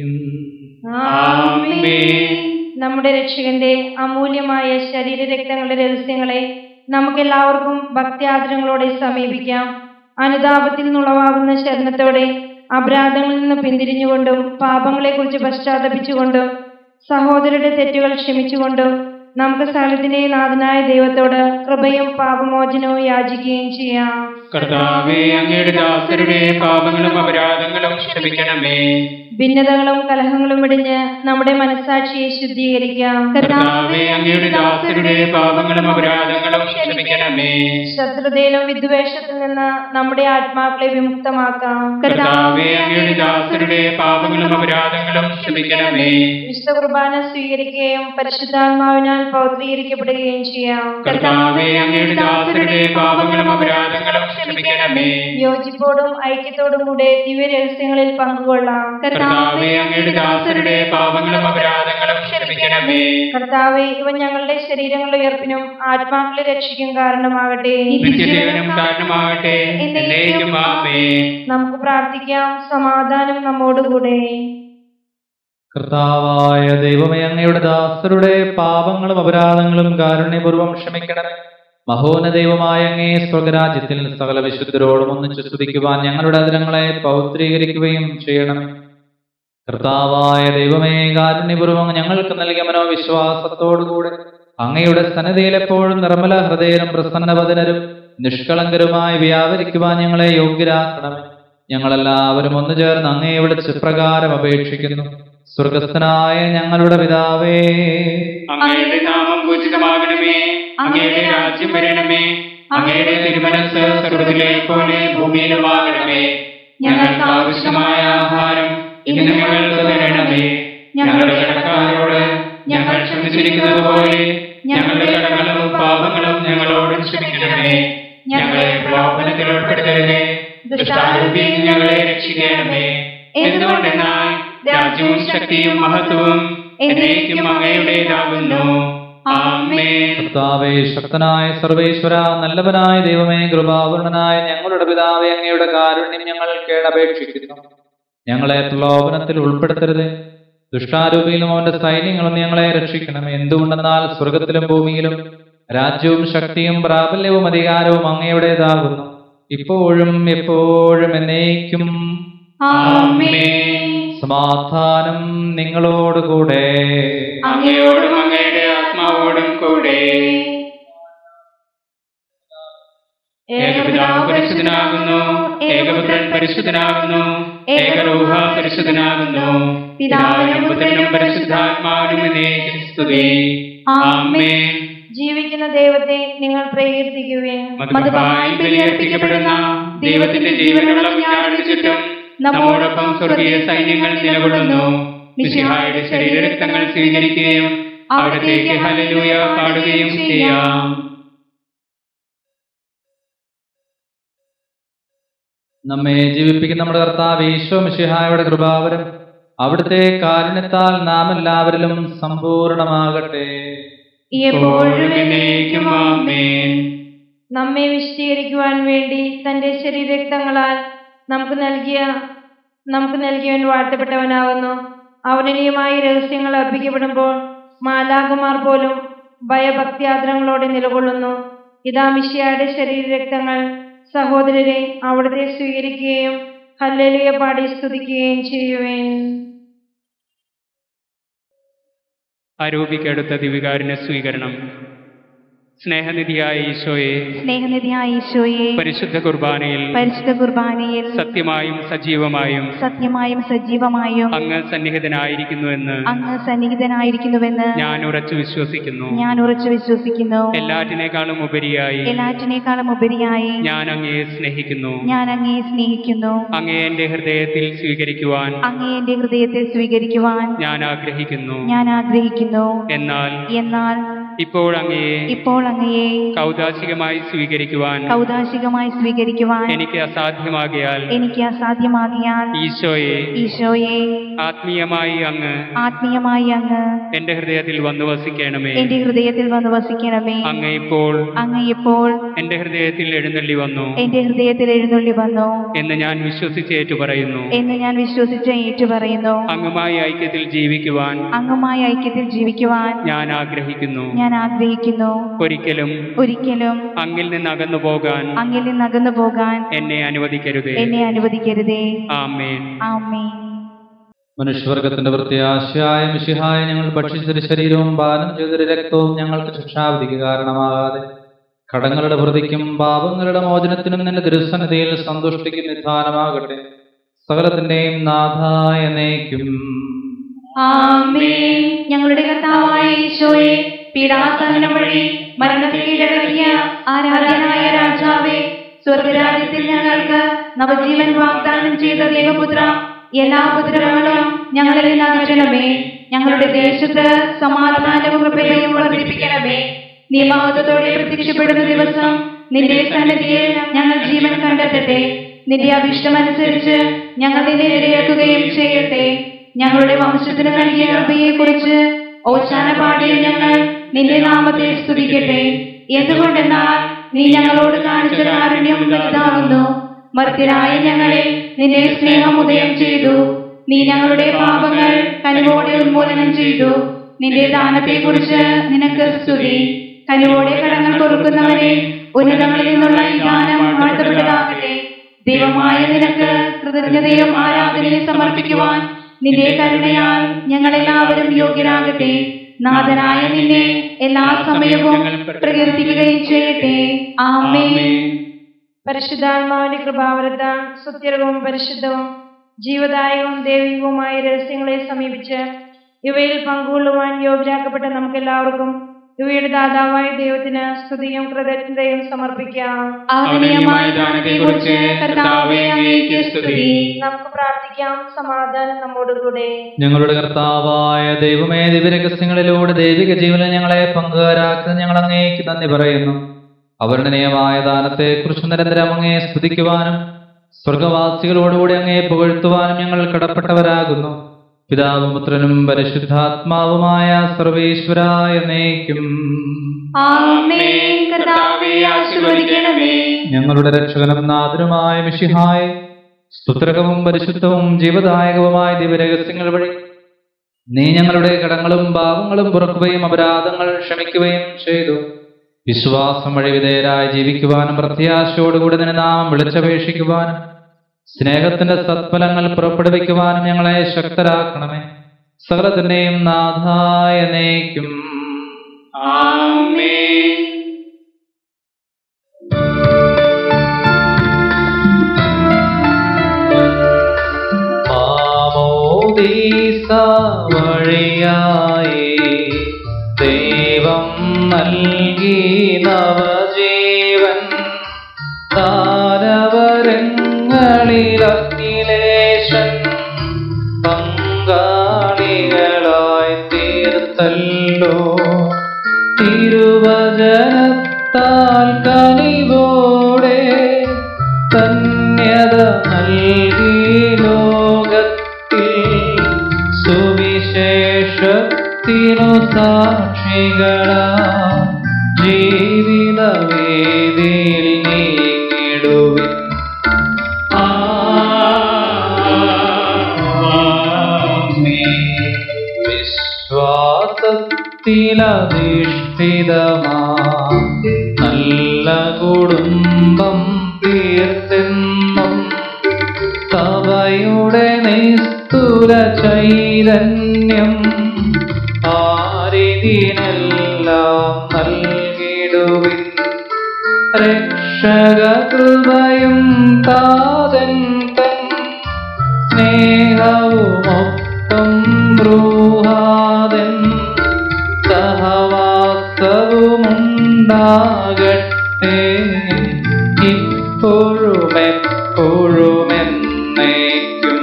ആമേൻ. നമ്മുടെ രക്ഷകന്റെ അമൂല്യമായ ശരീരരക്തങ്ങളുടെ രഹസ്യങ്ങളെ നമുക്കെല്ലാവർക്കും ഭക്ത്യാദരങ്ങളോടെ സമീപിക്കാം അനുതാപത്തിൽ നിന്നുളവാകുന്ന ശരണത്തോടെ അപരാധങ്ങളിൽ നിന്ന് പിന്തിരിഞ്ഞുകൊണ്ടും പാപങ്ങളെക്കുറിച്ച് പശ്ചാത്തപിച്ചുകൊണ്ടും സഹോദരരുടെ തെറ്റുകൾ ക്ഷമിച്ചുകൊണ്ടും നമുക്ക് സകലത്തിന്റെ നാഥനായ ദൈവത്തോട് കൃപയും പാപമോചനവും യാചിക്കുകയും ചെയ്യാം കർത്താവേ അങ്ങയുടെ ദാസരുടെ പാപങ്ങളും അപരാധങ്ങളും ക്ഷമിക്കണമേ ഭിന്നതകളും കലഹങ്ങളും വെടിഞ്ഞ് നമ്മുടെ മനസാക്ഷിയെ ശുദ്ധീകരിക്കാം കർത്താവേ അങ്ങയുടെ ദാസരുടെ പാപങ്ങളും അപരാധങ്ങളും ക്ഷമിക്കണമേ ശത്രുതയിലും വിദ്വേഷത്തിൽ നിന്ന് നമ്മുടെ ആത്മാക്കളെ വിമുക്തമാക്കാം കർത്താവേ അങ്ങയുടെ ദാസരുടെ പാപങ്ങളും അപരാധങ്ങളും ക്ഷമിക്കണമേ വിശുദ്ധ കുർബാന സ്വീകരിക്കുകയും പരിശുദ്ധാത്മാവിനാൽ പൗത്രീകരിക്കപ്പെടുകയും ചെയ്യാം കർത്താവേ അങ്ങയുടെ ദാസരുടെ പാപങ്ങളും അപരാധങ്ങളും ക്ഷമിക്കണമേ യോജിപ്പോടും ഐക്യത്തോടും കൂടെ ദിവ്യ രഹസ്യങ്ങളിൽ പങ്കുകൊള്ളാം കർത്താവേ അങ്ങയുടെ ദാസരുടെ പാപങ്ങളും അപരാധങ്ങളും ക്ഷമിക്കണമേ കർത്താവെ ഇവ ഞങ്ങളുടെ ശരീരങ്ങളുടെ ഉയർപ്പിനും ആത്മാക്കളെ രക്ഷിക്കും കാരണമാകട്ടെ നിത്യജീവനം കാരണമാകട്ടെ എന്നേക്കും ആമേ നമുക്ക് പ്രാർത്ഥിക്കാം സമാധാനം നമ്മോടുകൂടെ കർത്താവായ ദൈവമേ അങ്ങയുടെ ദാസരുടെ പാപങ്ങളും അപരാധങ്ങളും കാരുണ്യപൂർവ്വം ക്ഷമിക്കണമേ മഹോന്നദൈവമായ അങ്ങേ സ്വർഗരാജ്യത്തിൽ സകല വിശുദ്ധരോടും ഒന്നിച്ച് സ്തുതിക്കുവാൻ ഞങ്ങളുടെ അതിരങ്ങളെ പൗത്രീകരിക്കുകയും ചെയ്യണമേ കർത്താവായ ദൈവമേ കാരുണ്യപൂർവ്വം ഞങ്ങൾക്ക് നൽകിയ മനോവിശ്വാസത്തോടുകൂടെ അങ്ങയുടെ സന്നദ്ധയിൽ എപ്പോഴും നിർമ്മല ഹൃദയരും പ്രസന്നവദനരും നിഷ്കളങ്കരുമായി വ്യാപരിക്കുവാൻ ഞങ്ങളെ യോഗ്യരാക്കണമേ ഞങ്ങളെല്ലാവരും ഒന്നു ചേർന്ന് അങ്ങയെ വിളിച്ച് പ്രകാരം അപേക്ഷിക്കുന്നു സ്വർഗസ്ഥനായ ഞങ്ങളുടെ പിതാവേ അങ്ങയുടെ നാമം പൂജിതമാകണമേ അങ്ങയുടെ രാജ്യം വരണമേ അങ്ങയുടെ തിരുമനസ് സ്വർഗത്തിലെ പോലെ ഭൂമിയിലുമാകണമേ ഞങ്ങൾക്ക് ആവശ്യമായ ആഹാരം ഇന്ന് ഞങ്ങൾക്ക് തരണമേ ഞങ്ങളുടെ കടക്കാരോട് ഞങ്ങൾ ക്ഷമിച്ചിരിക്കുന്നത് പോലെ ഞങ്ങളുടെ കടങ്ങളും പാപങ്ങളും ഞങ്ങളോട് ക്ഷമിക്കണമേ ഞങ്ങളെ പ്രലോഭനത്തിൽ ഉൾപ്പെടുത്തരുതേ ദുഷ്ടാരൂപിയിൽ ഞങ്ങളെ രക്ഷിക്കണമേ എന്തുകൊണ്ടെന്നാൽ രാജ്യവും ശക്തിയും മഹത്വവും എന്നേക്കും അങ്ങയുടേതാകുന്നു ആമേൻ കർത്താവേ ശക്തനായ സർവേശ്വര നല്ലവനായ ദൈവമേ കൃപാപൂർണനായ ഞങ്ങളുടെ പിതാവേ അങ്ങയുടെ കാരുണ്യം ഞങ്ങൾ കേടപേക്ഷിക്കുന്നു ഞങ്ങളെ പ്രലോഭനത്തിൽ ഉൾപ്പെടുത്തരുത് ദുഷ്ടാരൂപിയിലും അവന്റെ സൈന്യങ്ങളും ഞങ്ങളെ രക്ഷിക്കണമേ എന്തുകൊണ്ടെന്നാൽ സ്വർഗത്തിലും ഭൂമിയിലും രാജ്യവും ശക്തിയും പ്രാബല്യവും അധികാരവും അങ്ങയുടേതാകുന്നു ഇപ്പോഴും എപ്പോഴും എന്നേക്കും ആമേൻ സമാധാനം നിങ്ങളോടുകൂടെ അങ്ങയോടും അങ്ങയുടെ ആത്മാവോടും കൂടെ ഏകപിതാവ് പരിശുദ്ധനാകുന്നു ഏകപുത്രൻ പരിശുദ്ധനാകുന്നു ഏകരൂഹ പരിശുദ്ധനാകുന്നു പിതാവിനും പുത്രനും പരിശുദ്ധാത്മാവിനും എന്നേക്കും സ്തുതി ആമേൻ ജീവിക്കുന്ന ദൈവത്തെ നിങ്ങൾ പ്രകീർത്തിക്കുവേൻ മധുരമായി ബലിയർപ്പിക്കപ്പെടുന്ന ദൈവത്തിന്റെ ജീവനുള്ള കുഞ്ഞാടിന് ചുറ്റും നമ്മോടൊപ്പം സ്വർഗീയ സൈന്യങ്ങൾ നിലകൊള്ളുന്നു മിശിഹായുടെ ശരീരരക്തങ്ങൾ സ്വീകരിക്കുകയും അവിടത്തേക്ക് ഹലലൂയ പാടുകയും ചെയ്യാം നമ്മെ ജീവിപ്പിക്കുന്ന നമ്മുടെ കർത്താവ് ഈശോ മിശിഹായുടെ കൃപാവരം അവിടുത്തെ കാരുണ്യത്താൽ നാം എല്ലാവരിലും സമ്പൂർണമാകട്ടെ എപ്പോഴും എപ്പോഴും എന്നേക്കും ആമേൻ നമ്മെ വിശദീകരിക്കുവാൻ വേണ്ടി തന്റെ ശരീരരക്തങ്ങളാൽ നമുക്ക് നൽകിയ നമുക്ക് നൽകിയവൻ വാഴ്ത്തപ്പെട്ടവനാകുന്നു അവനിനിയുമായി രഹസ്യങ്ങൾ അർപ്പിക്കപ്പെടുമ്പോൾ മാലാകുമാർ പോലും ഭയഭക്തിയാദരങ്ങളോടെ നിലകൊള്ളുന്നു ഇതാ മിശിയായുടെ ശരീരരക്തങ്ങൾ സഹോദരരെ അവിടുത്തെ സ്വീകരിക്കുകയും ഹല്ലേലൂയ പാടി സ്തുതിക്കുകയും ചെയ്യുവേൻ ആരോപിക്കടുത്ത ദിവികാരുണ്യ സ്വീകരണം സ്നേഹനിധിയായ ഈശോയെ സ്നേഹനിധിയായ ഈശോയെ പരിശുദ്ധ കുർബാനയിൽ പരിശുദ്ധ കുർബാനയിൽ സത്യമായും സജീവമായും സത്യമായും സജീവമായും അങ്ങ് സന്നിഹിതനായിരിക്കുന്നുവെന്ന് അങ്ങ് സന്നിഹിതനായിരിക്കുന്നുവെന്ന് ഞാൻ ഉറച്ചു വിശ്വസിക്കുന്നു ഞാൻ ഉറച്ചു വിശ്വസിക്കുന്നു എല്ലാറ്റിനേക്കാളും ഉപരിയായി എല്ലാറ്റിനേക്കാളും ഉപരിയായി ഞാൻ അങ്ങയെ സ്നേഹിക്കുന്നു ഞാൻ അങ്ങയെ സ്നേഹിക്കുന്നു അങ്ങയെ എന്റെ ഹൃദയത്തിൽ സ്വീകരിക്കുവാൻ അങ്ങയെ എന്റെ ഹൃദയത്തിൽ സ്വീകരിക്കുവാൻ ഞാൻ ആഗ്രഹിക്കുന്നു ഞാൻ ആഗ്രഹിക്കുന്നു എന്നാൽ എന്നാൽ ഇപ്പോൾ അങ്ങയെ ഇപ്പോൾ അങ്ങയെ കൗതാശികമായി സ്വീകരിക്കുവാൻ കൗതാശികമായി സ്വീകരിക്കുവാൻ എനിക്ക് അസാധ്യമാകിയാൽ എനിക്ക് അസാധ്യമാകിയാൽ ഈശോയെ ഈശോയെ ആത്മീയമായി അങ്ങ് ആത്മീയമായി അങ്ങ് എന്റെ ഹൃദയത്തിൽ വന്നു വസിക്കണമേ എന്റെ ഹൃദയത്തിൽ വന്ന് വസിക്കണമേ അങ്ങ് ഇപ്പോൾ അങ്ങ് ഇപ്പോൾ എന്റെ ഹൃദയത്തിൽ എഴുന്നള്ളി വന്നു എന്റെ ഹൃദയത്തിൽ എഴുന്നള്ളി വന്നു എന്ന് ഞാൻ വിശ്വസിച്ച് ഏറ്റുപറയുന്നു എന്ന് ഞാൻ വിശ്വസിച്ച് ഏറ്റുപറയുന്നു അങ്ങുമായി ഐക്യത്തിൽ ജീവിക്കുവാൻ അങ്ങുമായി ഐക്യത്തിൽ ജീവിക്കുവാൻ ഞാൻ ആഗ്രഹിക്കുന്നു ഞാൻ ആഗ്രഹിക്കുന്നു ഒരിക്കലും ഒരിക്കലും അങ്ങിൽ നിന്ന് അകന്നു പോകാൻ അങ്ങിൽ നിന്ന് അകന്നു പോകാൻ എന്നെ അനുവദിക്കരുതേ എന്നെ അനുവദിക്കരുതേ ആമേൻ ആമേൻ മനുഷ്യവർഗത്തിന്റെ പ്രത്യാശയായ മിശിഹായ ഞങ്ങൾ ഭക്ഷിച്ചൊരു ശരീരവും പാനം ചെയ്തൊരു രക്തവും ഞങ്ങൾക്ക് ശിക്ഷാവിധിക്ക് കാരണമാകാതെ കടങ്ങളുടെ പ്രതിക്കും പാപങ്ങളുടെ മോചനത്തിനും നിന്റെ ദുരുസന്നതയിൽ സന്തുഷ്ടിക്കും നിധാനമാകട്ടെ സകലത്തിന്റെയും നാഥായ നയിക്കും ആമേൻ ഞങ്ങളുടെ കർത്താവായ ഈശോയെ പീഡാസഹനം വഴി മരണത്തെ കീഴടക്കിയ ആരാധനായ രാജാവേ സ്വർഗരാജ്യത്തിൽ ഞങ്ങൾക്ക് നവജീവൻ വാഗ്ദാനം ചെയ്ത ദൈവപുത്ര എല്ലാ പുത്രങ്ങളും ഞങ്ങളിൽ നിന്ന് അകറ്റണമേ ഞങ്ങളുടെ ദേശത്ത് സമാധാനവും കൃപയും വർദ്ധിപ്പിക്കണമേ നീ മഹത്വത്തോടെ പ്രത്യക്ഷപ്പെടുന്ന ദിവസം നിന്റെ സന്നിധിയിൽ ഞങ്ങൾ ജീവൻ കണ്ടെത്തട്ടെ നിന്റെ അഭിഷ്ടമനുസരിച്ച് ഞങ്ങൾ നിന്നെ ഇടയാക്കുകയും ചെയ്യട്ടെ ഞങ്ങളുടെ വംശത്തിന് നൽകിയ കൃപയെ കുറിച്ച് ഓശാന പാടിയ ഞങ്ങൾ നിന്റെ നാമത്തെ സ്തുതിക്കട്ടെ എന്തുകൊണ്ടെന്നാൽ നീ ഞങ്ങളോട് കാണിച്ച കാരുണ്യം വലുതാകുന്നു മർത്യരായ ഞങ്ങളെ നിന്റെ സ്നേഹം ഉദയം ചെയ്തു നീ ഞങ്ങളുടെ പാപങ്ങൾ കനിവോടെ ഉന്മൂലനം ചെയ്തു നിന്റെ ദാനത്തെക്കുറിച്ച് നിനക്ക് സ്തുതി കനിവോടെ കടങ്ങൾ കൊടുക്കുന്നവരെ ഉന്നതങ്ങളിൽ നിന്നുള്ള ഈ ദാനം വാഴ്ത്തപ്പെട്ടതാകട്ടെ ദൈവമായ നിനക്ക് കൃതജ്ഞതയും ആരാധനയും സമർപ്പിക്കുവാൻ നിന്റെ കരുണയാൽ ഞങ്ങളെല്ലാവരും യോഗ്യരാകട്ടെ നാഥനായ നിന്നെ എല്ലാ സമയവും പ്രകീർത്തിക്കുകയും ചെയ്യട്ടെ ആമേൻ പരിശുദ്ധാത്മാവിന്റെ കൃപാവരത്താൽ സുത്യർവും പരിശുദ്ധവും ജീവദായകവും ദൈവികവുമായ രഹസ്യങ്ങളെ സമീപിച്ച് ഇവയിൽ പങ്കുകൊള്ളുവാൻ യോഗ്യരാക്കപ്പെട്ട നമുക്കെല്ലാവർക്കും ഇവയുടെ ദാതാവായ ദൈവത്തിന് സ്തുതിയും കൃതജ്ഞതയും സമർപ്പിക്കാം ആദരണീയമായ ദാനത്തെക്കുറിച്ച് കർത്താവേ അങ്ങേക്ക് സ്തുതി നമുക്ക് പ്രാർത്ഥിക്കാം സമാധാനം നമ്മോടുകൂടെ ഞങ്ങളുടെ കർത്താവായ ദൈവമേ ദിവരഹസ്യങ്ങളിലൂടെ ദൈവിക ജീവനിൽ ഞങ്ങളെ പങ്കുകാരാക്കുന്ന ഞങ്ങൾ അങ്ങേക്ക് നന്ദി പറയുന്നു അവർണനീയമായ ദാനത്തെക്കുറിച്ച് നിരന്തരം അങ്ങയെ സ്തുതിക്കുവാനും സ്വർഗവാസികളോടുകൂടി അങ്ങയെ പുകഴ്ത്തുവാനും ഞങ്ങൾ കടപ്പെട്ടവരാകുന്നു പിതാവും പുത്രനും പരിശുദ്ധാത്മാവുമായ സർവേശ്വരായ നയിക്കും ആമേൻ കർത്താവേ ആശീർവദിക്കണമേ ഞങ്ങളുടെ രക്ഷകനും നാഥനുമായ മിഷിഹായ സ്തുത്രകവും പരിശുദ്ധവും ജീവദായകവുമായ ദിവരഹസ്യങ്ങൾ വഴി നീ ഞങ്ങളുടെ കടങ്ങളും പാപങ്ങളും പുറക്കുകയും അപരാധങ്ങൾ ക്ഷമിക്കുകയും ചെയ്തു വിശ്വാസം വഴി വിധേയരായി ജീവിക്കുവാനും പ്രത്യാശയോടുകൂടി നിന്നെ നാം വിളിച്ചപേക്ഷിക്കുവാനും സ്നേഹത്തിന്റെ സത്ഫലങ്ങൾ പുറപ്പെടുവിക്കുവാനും ഞങ്ങളെ ശക്തരാക്കണമേ സകലത്തിന്റെയും നാഥായ നയിക്കും ആമേൻ ആമോദീസ വഴിയായി ദൈവം നൽകി നവജീവൻ താരവരങ്ങളിലഖിലേശൻ പങ്കാളികളായി തീർത്തല്ലോ തിരുവചനത്താൽ കനിവോടെ ധന്യത നൽകി ലോകത്തിൽ സുവിശേഷത്തിനു സാക്ഷികളാ ജീവിത വേദിയിൽ നീങ്ങിടുവിൻ വിശ്വാസത്തിലധിഷ്ഠിതമാ നല്ല കുടുംബം തീർത്തെന്നും സഭയുടെ നിസ്തുല ചൈതന്യം ആരിതിനെല്ലാം നൽകിടുവിൻ രക്ഷക കൃപയും താതൻ തൻ സ്നേഹവുമൊപ്പം ബ്രൂഹാദൻ സഹവാസവുമുണ്ടാകട്ടെ ഇപ്പോഴും എപ്പോഴും എന്നേക്കും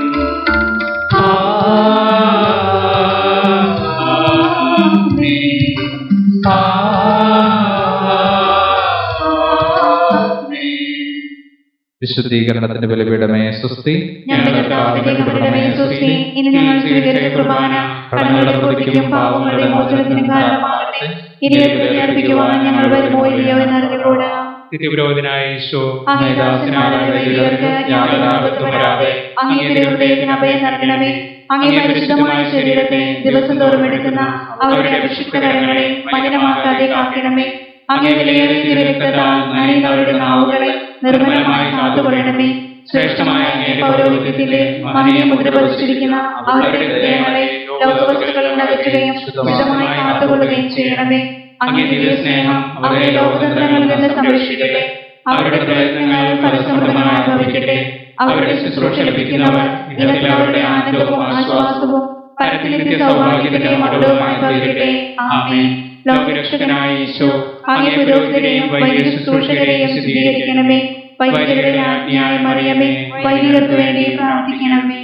വിശുദ്ധീകരണത്തിന്റെ ബലിപീഠമേ സുസ്തി ഞങ്ങളുടെ കർത്താവിന്റെ കബറിടമേ സുസ്തി ഇനി ഞങ്ങൾ സ്വീകരിച്ച കുർബാന കടങ്ങളുടെ പ്രതിക്കും പാവങ്ങളുടെ മോചനത്തിനും കാരണമാകട്ടെ ഇനി ഒരു ബലി അർപ്പിക്കുവാൻ ഞങ്ങൾ വരുമോ ഇല്ലയോ എന്നറിഞ്ഞുകൂടാ നിത്യവിരോധനായ ഈശോ അങ്ങേ ദാസനായ വൈദികർക്ക് യാതൊരു ആപത്തും വരാതെ അങ്ങേ തിരുഹൃദയത്തിന് അഭയം നൽകണമേ അങ്ങേ പരിശുദ്ധമായ ശരീരത്തെ ദിവസം തോറും എടുക്കുന്ന അവരുടെ അഭിഷിക്ത കരങ്ങളെ മലിനമാക്കാതെ കാക്കണമേ അങ്ങേ വിലയേറിയ തിരുരക്തത്താൽ നനയുന്നവരുടെ നാവുകളെ നിർമ്മലമായി കാത്തുകൊള്ളണമേ ശ്രേഷ്ഠമായ അങ്ങേ പൗരോഹിത്യത്തിന്റെ മഹനീയ മുദ്ര പതിച്ചിരിക്കുന്ന അവരുടെ ഹൃദയങ്ങളെ ലോകവസ്തുക്കളിൽ നിന്ന് അകറ്റുകയും ശുദ്ധമായി കാത്തുകൊള്ളുകയും ചെയ്യണമേ അങ്ങേ ദിവ്യ സ്നേഹം അവരെ ലോകതന്ത്രങ്ങളിൽ നിന്ന് സംരക്ഷിക്കട്ടെ അവരുടെ പ്രയത്നങ്ങൾ ഫലസമൃദ്ധമായി ഭവിക്കട്ടെ അവരുടെ ശുശ്രൂഷ ലഭിക്കുന്നവർ ഇഹത്തിൽ അവരുടെ ആനന്ദവും ആശ്വാസവും പരത്തിലെത്തിയ സൗഭാഗ്യത്തിന്റെ മടവുമായി ഭവിക്കട്ടെ ആമേൻ ലോകരക്ഷകനായ ഈശോ അങ്ങേ പുരോഹിതരെയും വൈദ്യ ശുശ്രൂഷകരെയും സ്ഥിരീകരിക്കണമേ വൈദ്യരുടെ രാജ്ഞിയായ മറിയമേ വൈദികർക്ക് വേണ്ടി പ്രാർത്ഥിക്കണമേ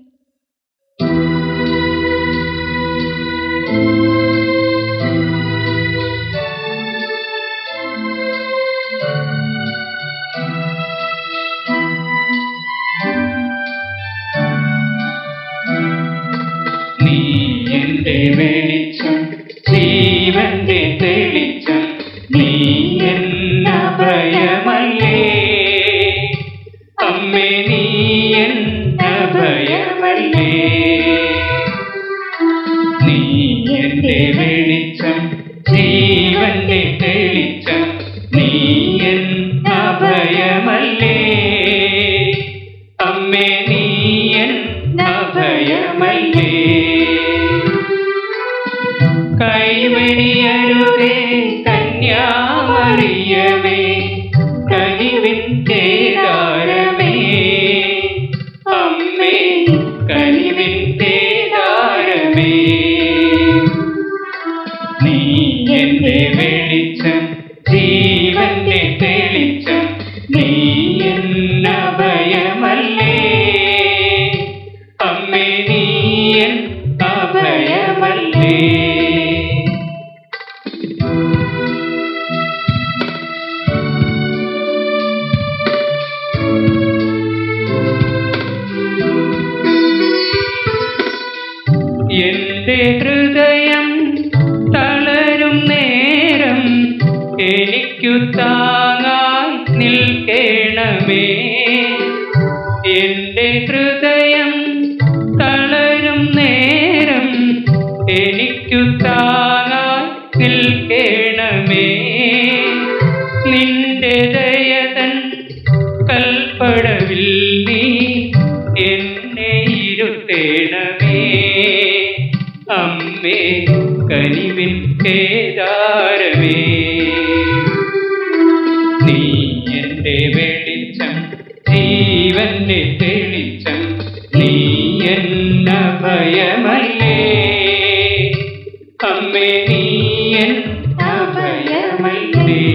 നീ എന്റെ വെളിച്ചം ജീവന്റെ തെളിച്ചം നീ എന്ന ഭയമല്ലേ അമ്മേ നീ എന്ന ഭയമല്ലേ നീ എന്റെ വെളിച്ചം ജീവന്റെ തെളിച്ചം നീ എന്ന ഭയമല്ലേ അമ്മേ നീ എന്ന ഭയമല്ലേ കൈവെടിയരുതേ കന്യാമറിയമേ കനിവിൻ്റെ താരമേ അമ്മേ കനിവിൻ്റെ താരമേ നീ എന്റെ വെളിച്ചം ജീവന്റെ തെളിച്ചം നീ എന്ന ഭയമല്ലേ അമ്മേ നീ എന്ന ഭയമല്ലേ എന്റെ ഹൃദയം തളരും നേരം എനിക്കു താങ്ങായി നിൽക്കണമേ എന്റെ ഹൃദയം തളരും നേരം എനിക്കു താങ്ങായി നിൽക്കണമേ നിന്റെ ദയതൻ കൽപ്പടവിൽ നീ എന്നെ ഇരുത്തേണമേ അമ്മേ കനിവിൻ കേദാരമേ നീ എന്റെ വെളിച്ചം ജീവന്റെ തെളിച്ചം നീ എന്ന ഭയമല്ലേ അമ്മേ നീ എന്ന ഭയമല്ലേ